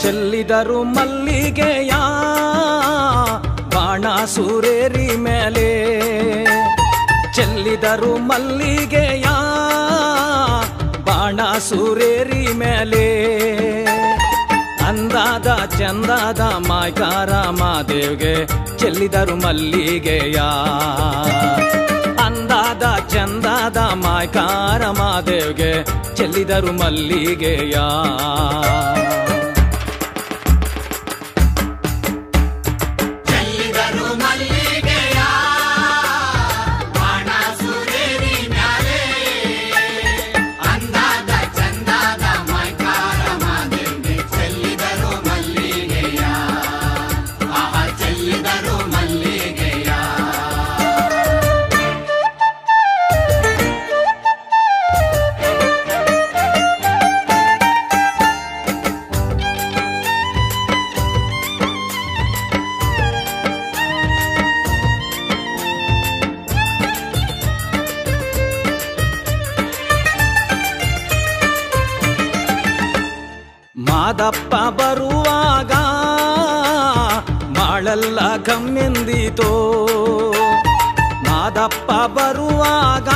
ಚೆಲ್ಲಿದರು ಮಲ್ಲಿಗೆಯ ಬಾಣ ಸೂರೇರಿ ಮೇಲೆ ಚೆಲ್ಲಿದರು ಮಲ್ಲಿಗೆಯ ಬಾಣ ಸೂರೇರಿ ಮೇಲೆ ಅಂದಾದ ಚಂದಾದ ಮಾಯ್ಕಾರ ಮಾದೇವ್ಗೆ ಚೆಲ್ಲಿದರು ಮಲ್ಲಿಗೆಯ ಅಂದಾದ ಚಂದಾದ ಮಾಯ್ಕಾರ ಮಾದೇವ್ಗೆ ಚೆಲ್ಲಿದರು ಮಲ್ಲಿಗೆಯ ಚೆಲ್ಲಿದರು ಮಲ್ಲಿಗೆಯ ಬಾಣ ಸುರೇರಿ ಮ್ಯಾಲೆ ಅಂದಾದ ಚಂದಾದ ಮೈಕಾರ ಮಾದೇವ್ಗೆ ಚೆಲ್ಲಿದರು ಮಲ್ಲಿಗೆಯ ಆಹ ಚೆಲ್ಲಿದರು ಮಲ್ಲಿಗೆಯ ಮಾದಪ್ಪ ಬರುವಾಗ ಮಾಳೆಲ್ಲ ಕಮ್ಮೆಂದಿತೋ ಮಾದಪ್ಪ ಬರುವಾಗ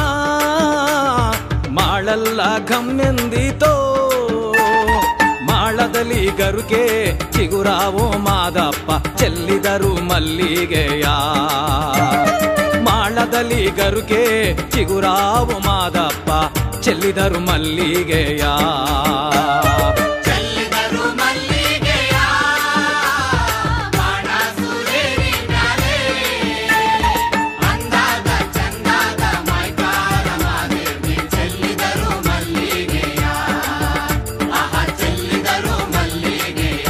ಮಾಳೆಲ್ಲ ಕಮ್ಮೆಂದಿತೋ ಮಾಳದಲ್ಲಿ ಗರುಕೆ ಚಿಗುರಾವೋ ಮಾದಪ್ಪ ಚೆಲ್ಲಿದರು ಮಲ್ಲಿಗೆಯ ಮಾಳದಲ್ಲಿ ಗರುಕೆ ಚಿಗುರಾವು ಮಾದಪ್ಪ ಚೆಲ್ಲಿದರು ಮಲ್ಲಿಗೆಯ ಚೆಲ್ಲಿದರು ಮಲ್ಲಿಗೆಯ ಬಾಣ ಸುರೇರಿ ಮ್ಯಾಲೆ ಅಂದಾದ ಚಂದಾದ ಮೈಕಾರ ಮಾದೇವಿ ಚೆಲ್ಲಿದರು ಮಲ್ಲಿಗೆಯ ಆಹ ಚೆಲ್ಲಿದರು ಮಲ್ಲಿಗೆಯ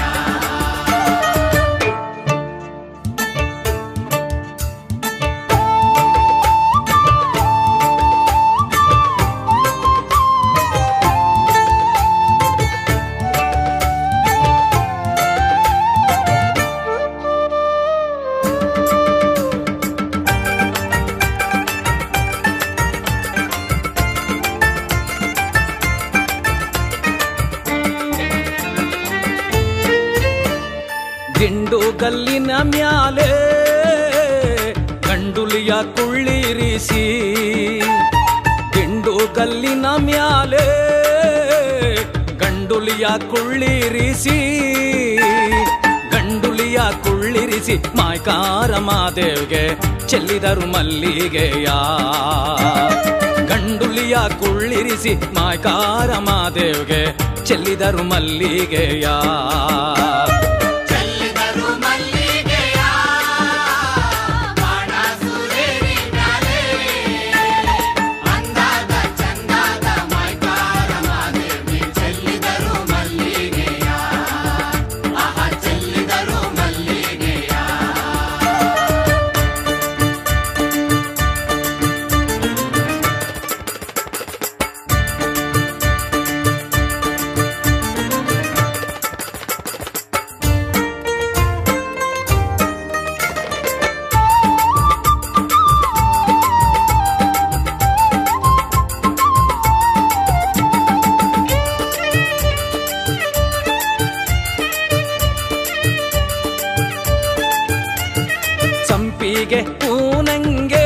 ದಿಂಡು ಗಲ್ಲಿನ ಮ್ಯಾಲೆ ಗಂಡುಲಿಯ ಕುಳ್ಳಿರಿಸಿ ದಿಂಡು ಗಲ್ಲಿನ ಮ್ಯಾಲೆ ಗಂಡುಲಿಯ ಕುಳ್ಳಿರಿಸಿ ಗಂಡುಲಿಯ ಕುಳ್ಳಿರಿಸಿ ಮಾಯ್ಕಾರ ಮಾದೇವ್ಗೆ ಚೆಲ್ಲಿದರು ಮಲ್ಲಿಗೆಯ ಗಂಡುಲಿಯ ಕುಳ್ಳಿರಿಸಿ ಮಾಯ್ಕಾರ ಮಾದೇವ್ಗೆ ಚೆಲ್ಲಿದರು ಮಲ್ಲಿಗೆಯ ಚೆಲ್ಲಿದರು ಮಲ್ಲಿಗೆಯ ಬಾಣ ಸುರೇರಿ ಮ್ಯಾಲೆ ಅಂದಾದ ಚಂದಾದ ಮೈಕಾರ ಮಾದೇವಿ ಚೆಲ್ಲಿದರು ಮಲ್ಲಿಗೆಯ ಆಹ ಚೆಲ್ಲಿದರು ಮಲ್ಲಿಗೆಯ ಸಂಪಿಗೆ ಹೂನಂಗೆ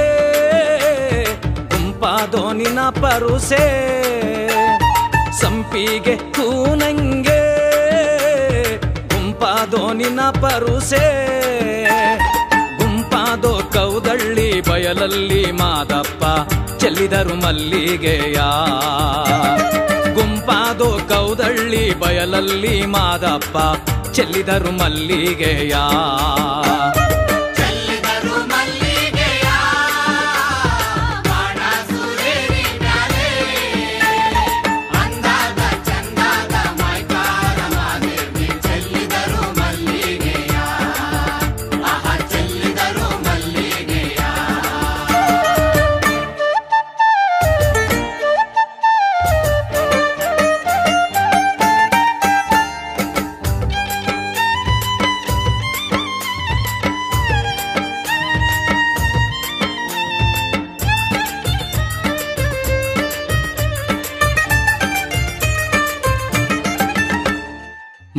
ಗುಂಪಾದೋನಿನ ಪರುಸೆ ಸಂಪಿಗೆ ಹೂನಂಗೆ ಗುಂಪಾದೋನಿನ ಪರುಸೆ ಗುಂಪಾದೋ ಕೌದಳ್ಳಿ ಬಯಲಲ್ಲಿ ಮಾದಪ್ಪ ಚೆಲ್ಲಿದರು ಮಲ್ಲಿಗೆಯ ಗುಂಪಾದೋ ಕೌದಳ್ಳಿ ಬಯಲಲ್ಲಿ ಮಾದಪ್ಪ ಚೆಲ್ಲಿದರು ಮಲ್ಲಿಗೆಯ ಚೆಲ್ಲಿದರು ಮಲ್ಲಿಗೆಯ ಬಾಣ ಸುರೇರಿ ಮ್ಯಾಲೆ ಅಂದಾದ ಚಂದಾದ ಮೈಕಾರ ಮಾದೇವಿ ಚೆಲ್ಲಿದರು ಮಲ್ಲಿಗೆಯ ಆಹ ಚೆಲ್ಲಿದರು ಮಲ್ಲಿಗೆಯ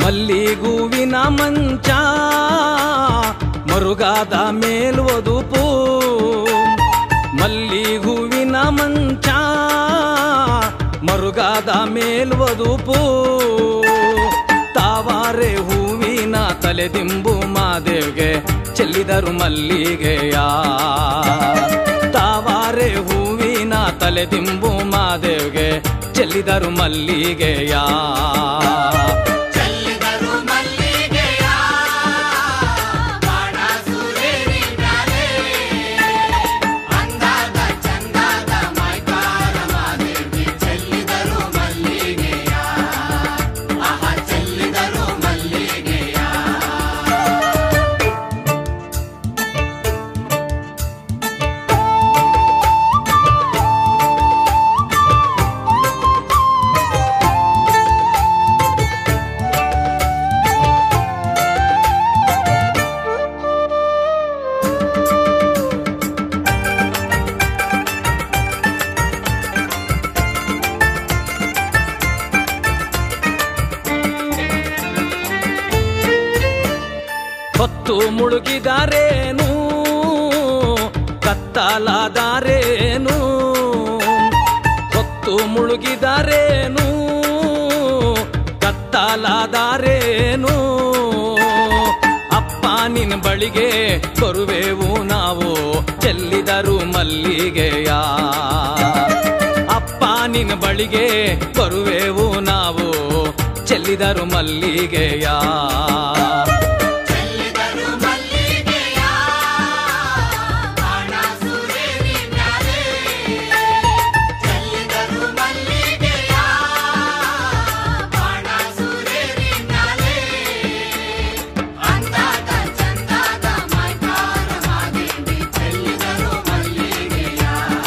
ಮಲ್ಲಿಗೂವಿನ ಮಂಚ ಮರುಗಾದ ಮೇಲ್ವದುಪು ಮಲ್ಲಿಗೂವಿನ ಮಂಚ ಮರುಗಾದ ಮೇಲ್ವದುಪು ತಾವಾರೆ ಹೂವಿನ ತಲೆದಿಂಬು ಮಾದೇವ್ಗೆ ಚೆಲ್ಲಿದರು ಮಲ್ಲಿಗೆಯ ತಾವಾರೆ ಹೂವಿನ ತಲೆದಿಂಬು ಮಾದೇವ್ಗೆ ಚೆಲ್ಲಿದರು ಮಲ್ಲಿಗೆಯ ಚೆಲ್ಲಿದರು ಮಲ್ಲಿಗೆಯ ಬಾಣ ಸುರೇರಿ ಮ್ಯಾಲೆ ಅಂದಾದ ಚಂದಾದ ಮೈಕಾರ ಮಾದೇವಿ ಚೆಲ್ಲಿದರು ಮಲ್ಲಿಗೆಯ ಆಹ ಚೆಲ್ಲಿದರು ಮಲ್ಲಿಗೆಯ ಹೊತ್ತು ಮುಳುಗಿದಾರೇನು ಕತ್ತಲಾದಾರೇನು ಹೊತ್ತು ಮುಳುಗಿದಾರೇನು ಕತ್ತಲಾದಾರೇನು ಅಪ್ಪ ನಿನ್ನ ಬಳಿಗೆ ಬರುವೆವು ನಾವು ಚೆಲ್ಲಿದರು ಮಲ್ಲಿಗೆಯ ಅಪ್ಪ ನಿನ್ನ ಬಳಿಗೆ ಬರುವೆವು ನಾವು ಚೆಲ್ಲಿದರು ಮಲ್ಲಿಗೆಯ ಚೆಲ್ಲಿದರು ಮಲ್ಲಿಗೆಯ ಬಾಣ ಸುರೇರಿ ಮ್ಯಾಲೆ ಚೆಲ್ಲಿದರು ಮಲ್ಲಿಗೆಯ ಬಾಣ ಸುರೇರಿ ಮ್ಯಾಲೆ ಅಂದಾದ ಚಂದಾದ ಮೈಕಾರ ಮಾದೇವಿ ಚೆಲ್ಲಿದರು ಮಲ್ಲಿಗೆಯ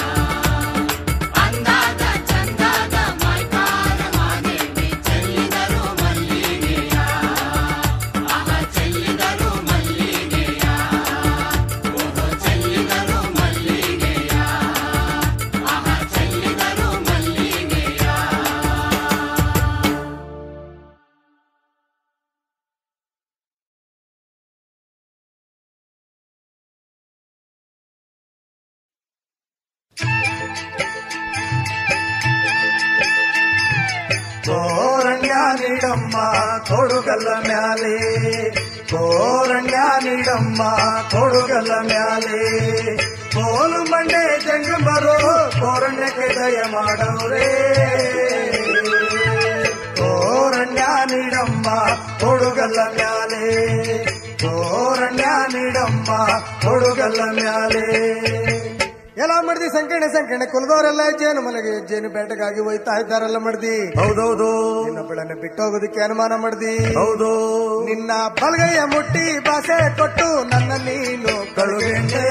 ಅಂದಾದ ಚಂದಾದ ಮೈಕಾರ ಮಾದೇವಿ ಚೆಲ್ಲಿದರು ಮಲ್ಲಿಗೆಯ ಆಹ ಚೆಲ್ಲಿದರು ಮಲ್ಲಿಗೆಯ ಓಹೋ ಚೆಲ್ಲಿದರು ಮಲ್ಲಿಗೆಯ ಆಹ ಚೆಲ್ಲಿದರು ಮಲ್ಲಿಗೆಯ ತೋರಣ್ಯ ನೀಡಮ್ಮ ಕೊಡುಗಲ್ಲ ಮ್ಯಾಲೆ ತೋರಣ್ಯ ನೀಡಮ್ಮ ಕೊಡುಗಲ್ಲ ಮ್ಯಾಲೆ ಕೋಲು ಮಂಡೆ ಜಂಗಮರು ತೋರಣ್ಯಕ್ಕೆ ದಯ ಮಾಡವ್ರೆ ತೋರಣ್ಯ ನೀಡಮ್ಮ ಕೊಡುಗಲ್ಲ ಮ್ಯಾಲೆ ತೋರಣ್ಯ ನೀಡಮ್ಮ ಕೊಡುಗಲ್ಲ ಮ್ಯಾಲೆ ಎಲ್ಲ ಮಡ್ದಿ ಸಂಕಣೆ ಸಂಕಣೆ ಕುಲದವರೆಲ್ಲ ಜೇನು ಮನೆಗೆ ಜೇನು ಬೇಟೆಗಾಗಿ ಹೋಯ್ತಾ ಇದ್ದಾರಲ್ಲ ಮಡ್ದಿ ಹೌದೌದು ಇನ್ನೊಬ್ಬಳನ್ನ ಬಿಟ್ಟೋಗೋದಕ್ಕೆ ಅನುಮಾನ ಮಡ್ದಿ ಹೌದು ನಿನ್ನ ಬಲಗೈಯ ಮುಟ್ಟಿ ಭಾಷೆ ಕೊಟ್ಟು ನನ್ನ ನೀನು ಕಳುಗೆಂಡೆ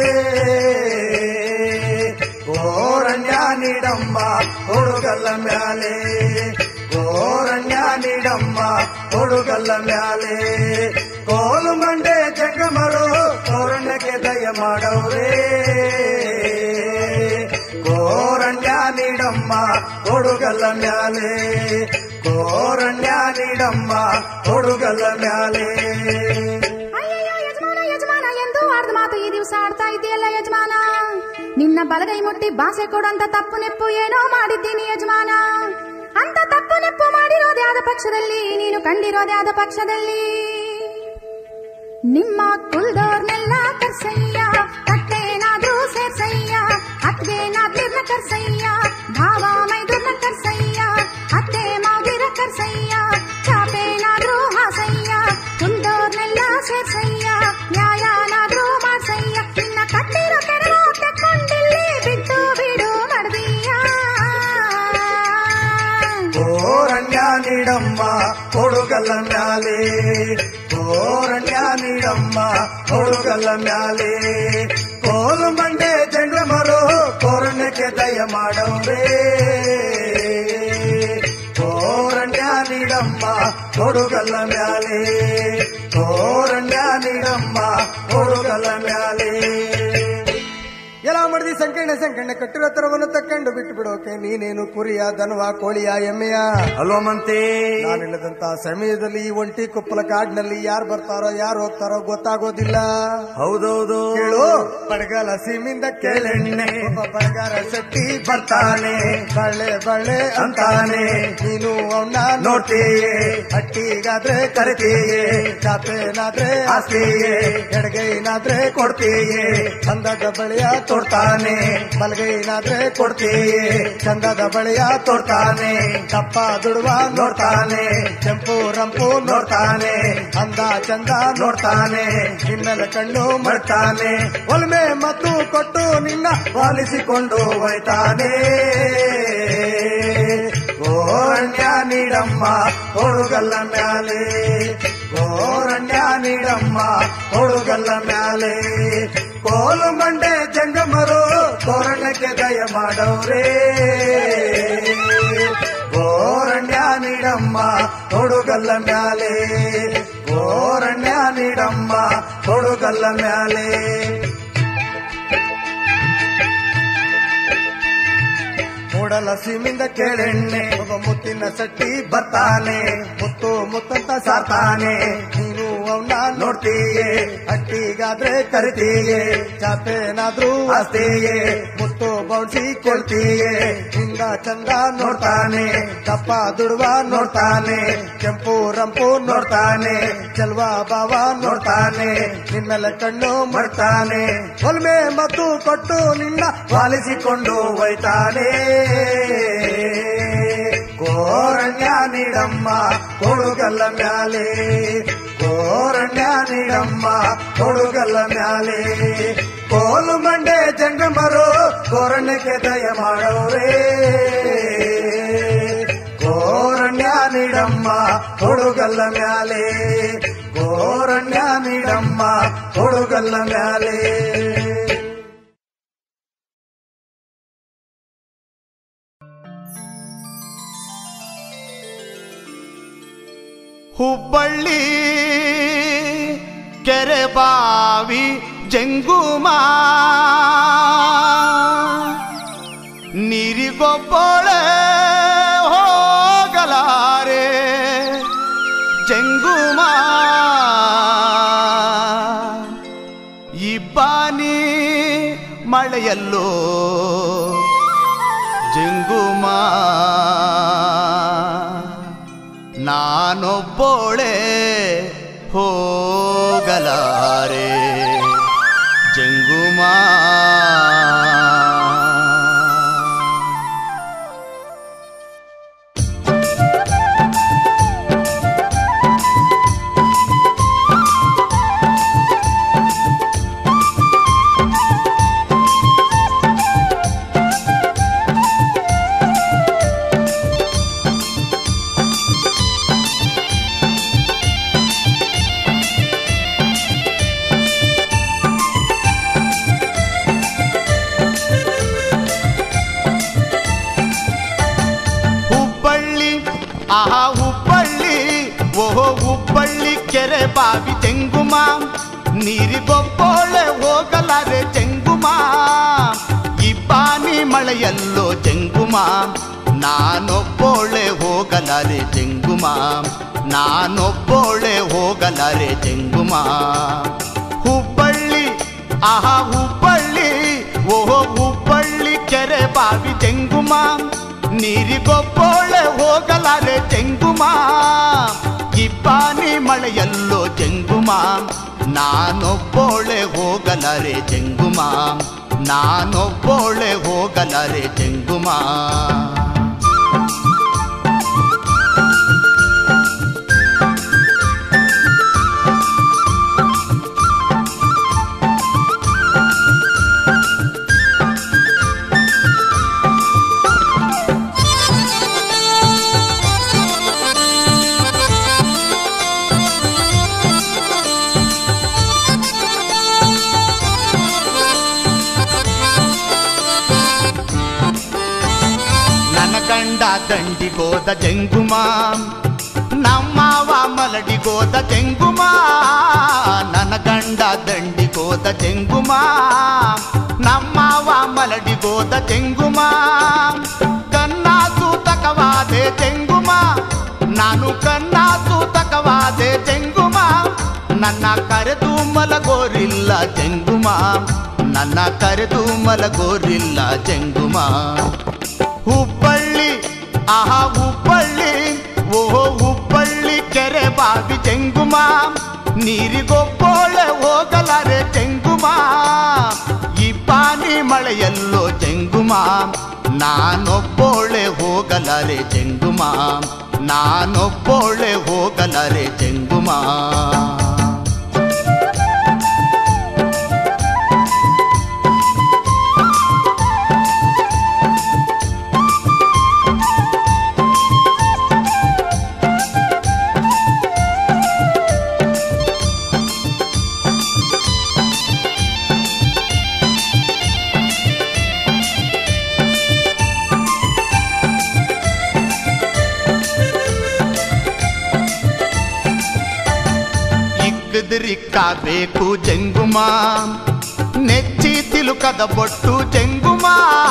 ಗೋರಣ್ಯ ನೀಡಮ್ಮ ಹುಡುಗಲ್ಲ ಮ್ಯಾಲೆ ಗೋರಣ್ಯ ನೀಡಮ್ಮ ಹುಡುಗಲ್ಲ ಮ್ಯಾಲೆ ಕೋಲು ಮಂಡೆ ಜಗಮರು ತೋರಣಕ್ಕೆ ದಯ ಮಾಡವ್ರೆ ಕೋರಣ್ಯ ನೀಡಮ್ಮ ಕೊಡುಗಲ್ಲ ಮ್ಯಾಲೆ ಕೋರಣ್ಯ ನೀಡಮ್ಮ ಕೊಡುಗಲ್ಲ ಮ್ಯಾಲೆ ಅಯ್ಯಯ್ಯೋ ಯಜಮಾನ ಯಜಮಾನ ಎಂದು ಆಡ್ದ ಮಾತು ಈ ದಿವಸ ಆಡ್ತಾ ಇದೆಯಲ್ಲ ಯಜಮಾನ ನಿನ್ನ ಬಲಗೈ ಮುಟ್ಟಿ ಭಾಷೆ ಕೊಡಂತ ತಪ್ಪು ನೆಪ್ಪು ಏನೋ ಮಾಡಿದ್ದೀನಿ ಯಜಮಾನ ಅಂತ ತಪ್ಪು ನೆಪ್ಪು ಮಾಡಿರೋದೇ ಆದ ಪಕ್ಷದಲ್ಲಿ ನೀನು ಕಂಡಿರೋದೇ ಆದ ಪಕ್ಷದಲ್ಲಿ ನಿಮ್ಮ ಕುಲ್ದೋರ್ನೆಲ್ಲ ಕರ್ಸಯ್ಯ ಕಟ್ಟೇನಾದ್ರೂ ಸೇರ್ಸಯ್ಯ ಅತ್ಗೆನಾದ್ಲಿರ್ನ ಕರ್ಸಯ್ಯ ಭಾವ ಮೈದುರ್ನ ಕರ್ಸಯ್ಯ ಅತ್ತೆ ಮಾವಿರ ಕರ್ಸಯ್ಯ ಚಾಪೇನಾದ್ರೂ ಹಾಸಯ್ಯ ಕುಲ್ದೋರ್ನೆಲ್ಲ ಸೇರ್ಸಯ್ಯ ನ್ಯಾಯನಾದ್ರೂ ಮಾಡ್ಸಯ್ಯ ನಿನ್ನ ಕಟ್ಟಿರೋ ಕೆರಳು ತೆಕ್ಕೊಂಡಿಲ್ಲಿ ಬಿಟ್ಟು ಬಿಡು ಮಡ್ದೀಯ ಕೋರಣ್ಯ ನೀಡಮ್ಮ ಕೊಡುಗಲ್ಲ ಮ್ಯಾಲೆ ಕೋರಣ್ಯ ನೀಡಮ್ಮ ಕೊಡುಗಲ್ಲ ಮ್ಯಾಲೆ ಕೋಲು ಮಂಡೆ ಜಂಗಮರು ಕೋರಣ್ಯಕ್ಕೆ ದಯ ಮಾಡವ್ರೆ ಕೋರಣ್ಯ ನೀಡಮ್ಮ ಕೊಡುಗಲ್ಲ ಮ್ಯಾಲೆ ಕೋರಣ್ಯ ನೀಡಮ್ಮ ಕೊಡುಗಲ್ಲ ಮ್ಯಾಲೆ ಎಲ ಮಡ್ದಿ ಸಂಕೀರ್ಣ ಸಂಕೀರ್ಣ ಕಟ್ಟಿರೋ ತರವನ್ನು ತಕ್ಕೊಂಡು ಬಿಟ್ಟು ಬಿಡೋಕೆ ನೀನೇನು ಕುರಿಯ ದನವ ಕೋಳಿಯ ಎಮ್ಮೆಯ ಅಲ್ವಾ ಮಂತೆ ನಾನಿಲ್ಲದಂತ ಸಮಯದಲ್ಲಿ ಈ ಒಂಟಿ ಕುಪ್ಪಲ ಕಾಡಿನಲ್ಲಿ ಯಾರು ಬರ್ತಾರೋ ಯಾರು ಹೋಗ್ತಾರೋ ಗೊತ್ತಾಗೋದಿಲ್ಲ ಹೌದೌದು ಕೇಳು ಬಡಗಲ ಸೀಮಿಂದ ಕೇಳೆಣ್ಣೆ ಒಬ್ಬ ಬಡಗಾರ ಶೆಟ್ಟಿ ಬರ್ತಾನೆ ಬಳ್ಳೆ ಬಳ್ಳೆ ಅಂತಾನೆ ನೀನು ಅವನ್ನ ನೋಡ್ತೀಯೇ ಹಟ್ಟಿಗಾದ್ರೆ ಕರಿತೀಯೇ ಚಾಪೇನಾದ್ರೆ ಆಸ್ತಿಯೇ ಎಡಗೈನಾದ್ರೆ ಕೊಡ್ತೀಯೇ ಚಂದದ ಬಳಿಯ ತೋಡ್ತಾನೆ ಬಲಗೈನಾದ್ರೆ ಕೊಡ್ತೀಯೇ ಚಂದದ ಬಳಿಯ ತೋಡ್ತಾನೆ ದಪ್ಪ ದುಡುವ ನೋಡ್ತಾನೆ ಕೆಂಪು ರಂಪು ನೋಡ್ತಾನೆ ಅಂದ ಚಂದ ನೋಡ್ತಾನೆ ನಿನ್ನೆಲ್ಲ ಕಣ್ಣು ಮಾಡ್ತಾನೆ ಒಲ್ಮೆ ಮತ್ತು ಕೊಟ್ಟು ನಿನ್ನ ಪಾಲಿಸಿಕೊಂಡು ಹೋಯ್ತಾನೆ ಗೋರಣ್ಯ ನೀಡಮ್ಮ ಕೊಡುಗಲ್ಲ ಮ್ಯಾಲೆ ಗೋರಣ್ಯ ನೀಡಮ್ಮ ಕೊಡುಗಲ್ಲ ಮ್ಯಾಲೆ ಕೋಲು ಮಂಡೆ ಜಂಗಮರು ಕೋರಣ್ಯಕ್ಕೆ ದಯ ಮಾಡವ್ರೇ ಗೋರಣ್ಯ ನೀಡಮ್ಮ ಕೊಡುಗಲ್ಲ ಮ್ಯಾಲೆ ಗೋರಣ್ಯ ನೀಡಮ್ಮ ಕೊಡುಗಲ್ಲ ಮ್ಯಾಲೆ ಮೂಡಲ ಸೀಮಿಂದ ಕೇಳೆಣ್ಣೆ ಒಬ್ಬ ಮುತ್ತಿನ ಸಟ್ಟಿ ಬರ್ತಾನೆ ಮುತ್ತು ಮುತ್ತಂತ ಸಾರ್ತಾನೆ ನೀನು ಅವನ್ನ ನೋಡ್ತೀಯೇ ಹಟ್ಟಿಗಾದ್ರೆ ಕರಿತೀಯೇ ಚಾಪೇನಾದ್ರೂ ಆಸ್ತಿಯೇ ಮುತ್ತು ಬೌನ್ಸಿ ಕೊಡ್ತೀಯೇ ಹಿಂದ ಚಂದ ನೋಡ್ತಾನೆ ದಪ್ಪ ದುಡುವ ನೋಡ್ತಾನೆ ಕೆಂಪು ರಂಪು ನೋಡ್ತಾನೆ ಚೆಲ್ವ ಬಾವ ನೋಡ್ತಾನೆ ನಿನ್ನೆಲ್ಲ ಕಣ್ಣು ಮಾಡ್ತಾನೆ ಒಲ್ಮೆ ಮತ್ತು ಕೊಟ್ಟು ನಿನ್ನ ಪಾಲಿಸಿಕೊಂಡು ಹೋಯ್ತಾನೆ ಗೋರಣ್ಯ ನೀಡಮ್ಮ ಕೊಡುಗಲ್ಲ ಮ್ಯಾಲೆ ಗೋರಣ್ಯ ನೀಡಮ್ಮ ಕೊಡುಗಲ್ಲ ಮ್ಯಾಲೆ ಕೋಲು ಮಂಡೆ ಜಂಗಮರು ಗೋರಣ್ಯಕ್ಕೆ ದಯ ಮಾಡವ್ರೇ ಗೋರಣ್ಯ ನೀಡಮ್ಮ ಕೊಡುಗಲ್ಲ ಮ್ಯಾಲೆ ಗೋರಣ್ಯ ನೀಡಮ್ಮ ಕೊಡುಗಲ್ಲ ಮ್ಯಾಲೆ ಹುಬ್ಬಳ್ಳಿ ಕೆರೆ ಬಾವಿ ಜಂಗುಮ ನೀರಿಗೊಬ್ಬಳೆ ಹೋಗಲಾರೆ ಜಂಗುಮ ಇಬ್ಬಾನಿ ಮಳೆಯಲ್ಲೋ ಜಂಗುಮ ನಾನೊಬ್ಬೊಳೆ ಹೋಗಲಾರೆ ಜಂಗುಮ ಹುಬ್ಬಳ್ಳಿ ಆಹಾ ಹುಬ್ಬಳ್ಳಿ ಓಹೋ ಹುಬ್ಬಳ್ಳಿ ಕೆರೆ ಬಾವಿ ಚೆಂಗುಮ ನೀರಿಗೊಬ್ಬೊಳೆ ಹೋಗಲಾರೆ ಚೆಂಗುಮ ಇಬ್ಬಾನಿ ಮಳೆಯಲ್ಲೋ ಚೆಂಗುಮ ನಾನೊಬ್ಬೊಳೆ ಹೋಗಲಾರೆ ಚೆಂಗುಮ ನಾನೊಬ್ಬೊಳೆ ಹೋಗಲಾರೆ ಚೆಂಗುಮ ಹುಬ್ಬಳ್ಳಿ ಆಹಾ ಹುಬ್ಬಳ್ಳಿ ಓಹೋ ಹುಬ್ಬಳ್ಳಿ ಕೆರೆ ಬಾವಿ ಚೆಂಗುಮ ನೀರಿಗೊಬ್ಬೊಳೆ ಹೋಗಲಾರೆ ಚೆಂಗುಮ ಇಬ್ಬಾನಿ ಮಳೆಯಲ್ಲೋ ಚೆಂಗುಮ ನಾನೊಬ್ಬೊಳೆ ಹೋಗಲಾರೆ ಚೆಂಗುಮ ನಾನೊಬ್ಬೊಳೆ ಹೋಗಲಾರೆ ಚೆಂಗುಮ ನನ್ನ ಗಂಡ ದಂಡಿಗೋದ ಜಂಗುಮ ನಮ್ಮವ ಮಲಡಿಗೋದ ಜಂಗುಮ ನನ್ನ ಗಂಡ ದಂಡಿಗೋದ ಜಂಗುಮ ನಮ್ಮವ ಹೋದ ಜಂಗುಮ ಕನ್ನ ಸೂತಕವಾದೆ ಜಂಗುಮ ನಾನು ಕನ್ನ ಸೂತಕವಾದೆ ಜಂಗುಮ ನನ್ನ ಕರೆದು ಮಲಗೋರಿಲ್ಲ ಜಂಗುಮ ನನ್ನ ಕರೆದು ಮಲಗೋರಿಲ್ಲ ಜಂಗುಮ ಹುಬ್ಬಳ್ಳಿ ಆಹಾ ಹುಬ್ಬಳ್ಳಿ ಓಹೋ ಹುಬ್ಬಳ್ಳಿ ಕೆರೆ ಬಾವಿ ಜಂಗುಮ ನೀರಿಗೊಬ್ಬೋಳೆ ಹೋಗಲಾರೆ ಜಂಗುಮ ಈ ಪಾನಿ ಮಳೆಯಲ್ಲೋ ಜಂಗುಮ ನಾನೊಬ್ಬೋಳೆ ಹೋಗಲಾರೆ ಜಂಗುಮ ನಾನೊಬ್ಬೋಳೆ ಹೋಗಲಾರೆ ಜಂಗುಮ ಇಕ್ಕದಿರಿಕ್ಕಾಗಬೇಕು ಜಂಗುಮ ನೆಚ್ಚಿ ತಿಲುಕದ ಬೊಟ್ಟು ಜಂಗುಮ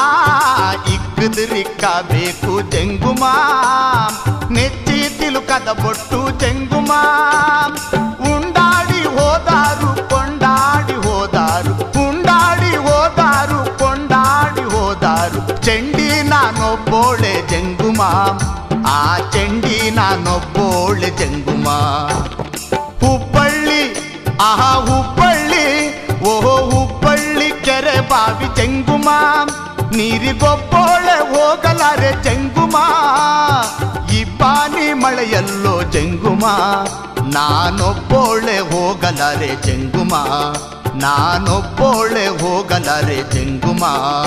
ಇಕ್ಕದಿರಿಕ್ಕಾಗಬೇಕು ಜಂಗುಮ ನೆಚ್ಚಿ ತಿಲುಕದ ಬೊಟ್ಟು ಜಂಗುಮ ಉಂಡಾಡಿ ಹೋದಾರು ಕೊಂಡಾಡಿ ಹೋದಾರು ಉಂಡಾಡಿ ಹೋದಾರು ಕೊಂಡಾಡಿ ಹೋದಾರು ಚಂಡಿ ನಾನೊಬ್ಬೋಳೆ ಜಂಗುಮ ಆ ಚಂಡಿ ನಾನೊಬ್ಬೋಳೆ ಜಂಗುಮ ಹುಬ್ಬಳ್ಳಿ ಆಹಾ ಹುಬ್ಬಳ್ಳಿ ಓಹೋ ಹುಬ್ಬಳ್ಳಿ ಕೆರೆ ಬಾವಿ ಜಂಗುಮ ನೀರಿಗೊಬ್ಬೋಳೆ ಹೋಗಲಾರೆ ಜಂಗುಮ ಈ ಪಾನಿ ಮಳೆಯಲ್ಲೋ ಜಂಗುಮ ನಾನೊಬ್ಬೋಳೆ ಹೋಗಲಾರೆ ಜಂಗುಮ ನಾನೊಬ್ಬೋಳೆ ಹೋಗಲಾರೆ ಜಂಗುಮ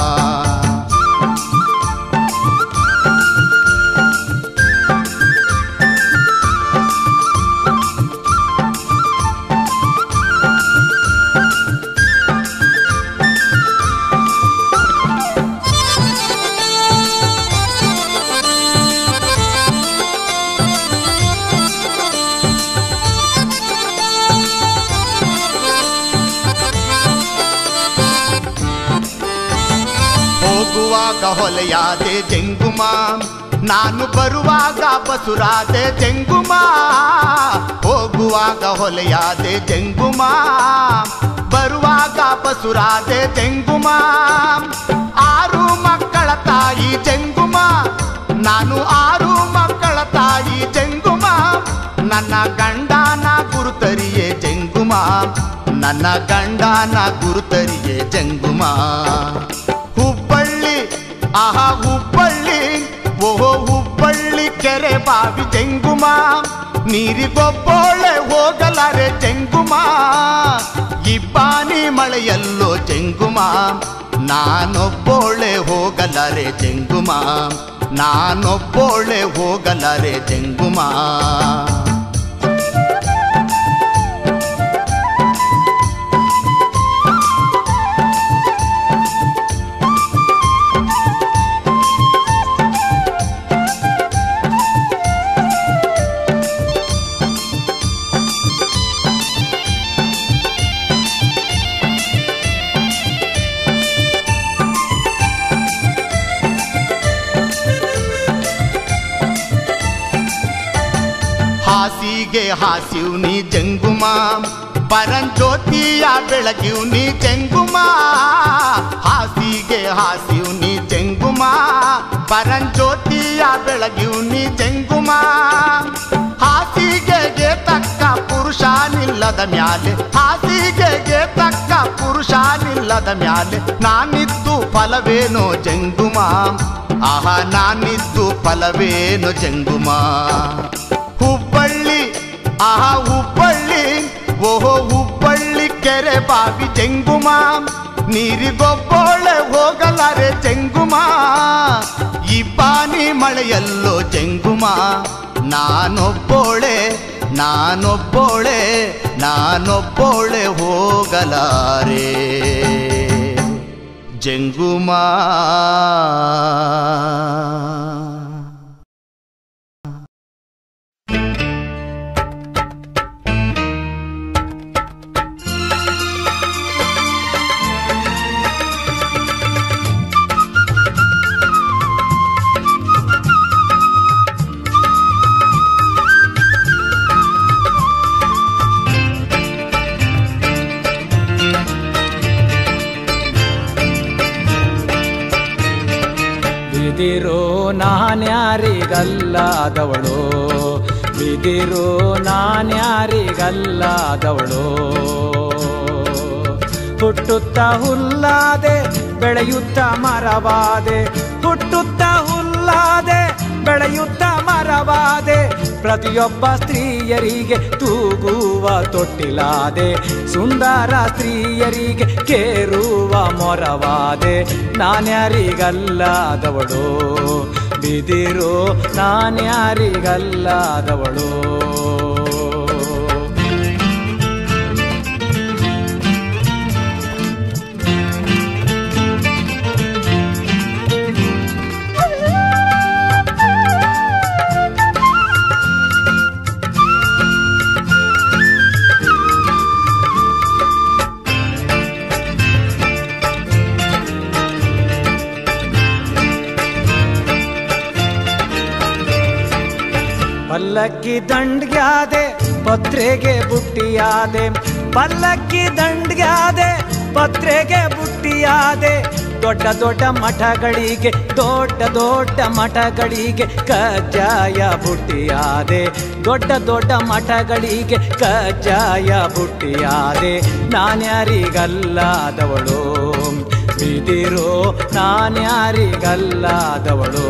ಹೋಗುವಾಗ ಹೊಲೆಯಾದೆ ಜಂಗುಮ ನಾನು ಬರುವಾಗ ಬಸುರಾದೆ ಜಂಗುಮ ಹೋಗುವಾಗ ಹೊಲೆಯಾದೆ ಜಂಗುಮ ಬರುವಾಗ ಬಸುರಾದೆ ಜಂಗುಮ ಆರು ಮಕ್ಕಳ ತಾಯಿ ಜಂಗುಮ ನಾನು ಆರು ಮಕ್ಕಳ ತಾಯಿ ಜಂಗುಮ ನನ್ನ ಗಂಡನ ಗುರುತರಿಯೇ ಜಂಗುಮ ನನ್ನ ಗಂಡನ ಗುರುತರಿಯೇ ಜಂಗುಮ ಹುಬ್ಬಳ್ಳಿ ಆಹಾ ಹುಬ್ಬಳ್ಳಿ ಓಹೋ ಹುಬ್ಬಳ್ಳಿ ಕೆರೆ ಬಾವಿ ಜಂಗುಮ ನೀರಿಗೊಬ್ಬೋಳೆ ಹೋಗಲಾರೆ ಜಂಗುಮ ಈ ಪಾನಿ ಮಳೆಯಲ್ಲೋ ಜಂಗುಮ ನಾನೊಬ್ಬೋಳೆ ಹೋಗಲಾರೆ ಜಂಗುಮ ನಾನೊಬ್ಬೋಳೆ ಹೋಗಲಾರೆ ಜಂಗುಮ ಹಾಸಿಗೆ ಹಾಸಿವ್ ನೀ ಜಂಗುಮ ಪರಂಜ್ಯೋತಿಯ ಬೆಳಗಿವ್ ನೀ ಜಂಗುಮ ಹಾಸಿಗೆ ಹಾಸಿವ್ ನೀ ಜಂಗುಮ ಪರಂಜ್ಯೋತಿಯ ಬೆಳಗಿವ್ ನೀ ಜಂಗುಮ ಹಾಸಿಗೆಗೆ ತಕ್ಕ ಪುರುಷ ನಿಲ್ಲದ ಮ್ಯಾಲೆ ಹಾಸಿಗೆಗೆ ತಕ್ಕ ಪುರುಷ ನಿಲ್ಲದ ಮ್ಯಾಲೆ ನಾನಿದ್ದು ಫಲವೇನೋ ಜಂಗುಮ ಆಹಾ ನಾನಿದ್ದು ಫಲವೇನೋ ಜಂಗುಮ ಹುಬ್ಬಳ್ಳಿ ಆಹಾ ಹುಬ್ಬಳ್ಳಿ ಓಹೋ ಹುಬ್ಬಳ್ಳಿ ಕೆರೆ ಬಾವಿ ಜಂಗುಮ ನೀರಿಗೊಬ್ಬೋಳೆ ಹೋಗಲಾರೆ ಜಂಗುಮ ಈ ಪಾನಿ ಮಳೆಯಲ್ಲೋ ಜಂಗುಮ ನಾನೊಬ್ಬೋಳೆ ನಾನೊಬ್ಬೋಳೆ ನಾನೊಬ್ಬೋಳೆ ಹೋಗಲಾರೆ ಜಂಗುಮಾ ಬಿದಿರೋ ನಾನ್ಯಾರಿಗಲ್ಲಾದವಳು ಬಿದಿರೋ ನಾನ್ಯಾರಿಗಲ್ಲಾದವಳು ಹುಟ್ಟುತ್ತ ಹುಲ್ಲಾದೆ ಬೆಳೆಯುತ್ತ ಮರವಾದೆ ಹುಟ್ಟುತ್ತ ಹುಲ್ಲಾದೆ ಬೆಳೆಯುತ್ತ ಮರವಾದೆ ಪ್ರತಿಯೊಬ್ಬ ಸ್ತ್ರೀಯರಿಗೆ ತೂಗುವ ತೊಟ್ಟಿಲಾದೆ ಸುಂದರ ಸ್ತ್ರೀಯರಿಗೆ ಕೇರುವ ಮೊರವಾದೆ ನಾನ್ಯಾರಿಗಲ್ಲಾದವಳು ಬಿದಿರೋ ನಾನ್ಯಾರಿಗಲ್ಲಾದವಳು ಪಲ್ಲಕ್ಕಿ ದಂಡ್ಗ್ಯಾದೆ ಪತ್ರೆಗೆ ಬುಟ್ಟಿಯಾದೆ ಪಲ್ಲಕ್ಕಿ ದಂಡ್ಗ್ಯಾದೆ ಪತ್ರೆಗೆ ಬುಟ್ಟಿಯಾದೆ ದೊಡ್ಡ ದೊಡ್ಡ ಮಠಗಳಿಗೆ ದೊಡ್ಡ ದೊಡ್ಡ ಮಠಗಳಿಗೆ ಕಜ್ಜಾಯ ಬುಟ್ಟಿಯಾದೆ ದೊಡ್ಡ ದೊಡ್ಡ ಮಠಗಳಿಗೆ ಕಜ್ಜಾಯ ಬುಟ್ಟಿಯಾದೆ ನಾನ್ಯಾರಿಗಲ್ಲಾದವಳು ಬಿದಿರೋ ನಾನ್ಯಾರಿಗಲ್ಲಾದವಳು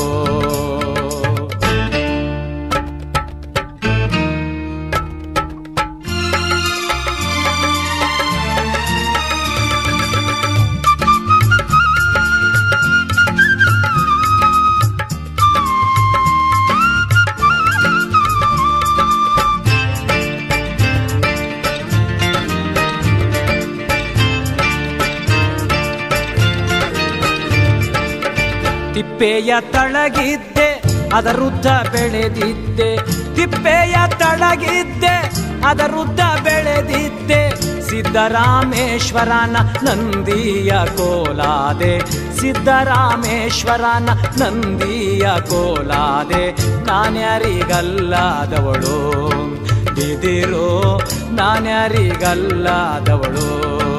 ತಿಪ್ಪೆಯ ತಳಗಿದ್ದೆ ಅದರುದ್ದ ಬೆಳೆದಿದ್ದೆ ತಿಪ್ಪೆಯ ತಳಗಿದ್ದೆ ಅದರುದ್ದ ಬೆಳೆದಿದ್ದೆ ಸಿದ್ದರಾಮೇಶ್ವರನ ನಂದಿಯ ಕೋಲಾದೆ ಸಿದ್ದರಾಮೇಶ್ವರನ ನಂದಿಯ ಕೋಲಾದೆ ನಾನ್ಯಾರಿಗಲ್ಲಾದವಳು ಬಿದಿರೋ ನಾನ್ಯಾರಿಗಲ್ಲಾದವಳು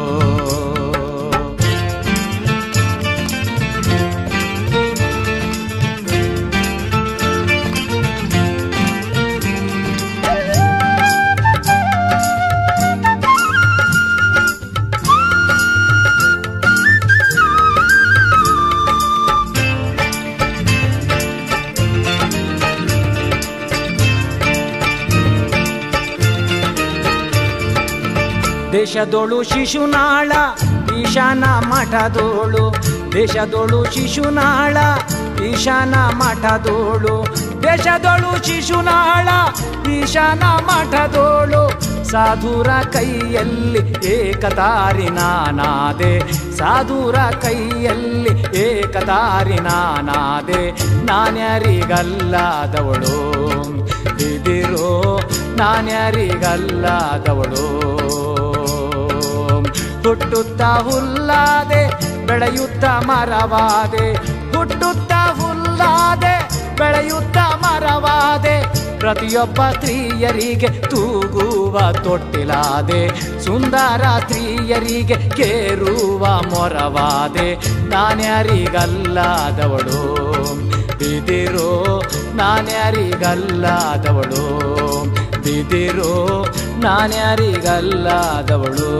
ದೇಶದೊಳು ಶಿಶುನಾಳ ಈಶಾನ ಮಠದೋಳು ದೇಶದೊಳು ಶಿಶುನಾಳ ಈಶಾನ ಮಠದೋಳು ದೇಶದೊಳು ಶಿಶುನಾಳ ಈಶಾನ ಮಠದೋಳು ಸಾಧುರ ಕೈಯಲ್ಲಿ ಏಕತಾರಿ ನಾನಾದೆ ಸಾಧುರ ಕೈಯಲ್ಲಿ ಏಕತಾರಿ ನಾನಾದೆ ನಾನ್ಯಾರಿಗಲ್ಲಾದವಳು ಬಿದಿರೋ ನಾನ್ಯಾರಿಗಲ್ಲಾದವಳು ಹುಟ್ಟುತ್ತ ಹುಲ್ಲಾದೆ ಬೆಳೆಯುತ್ತ ಮರವಾದೆ ಹುಟ್ಟುತ್ತ ಹುಲ್ಲಾದೆ ಬೆಳೆಯುತ್ತ ಮರವಾದೆ ಪ್ರತಿಯೊಬ್ಬ ಸ್ತ್ರೀಯರಿಗೆ ತೂಗುವ ತೊಟ್ಟಿಲಾದೆ ಸುಂದರ ಸ್ತ್ರೀಯರಿಗೆ ಕೇರುವ ಮೊರವಾದೆ ನಾನ್ಯಾರಿಗಲ್ಲಾದವಳು ಬಿದಿರೋ ನಾನ್ಯಾರಿಗಲ್ಲಾದವಳು ಬಿದಿರೋ ನಾನ್ಯಾರಿಗಲ್ಲಾದವಳು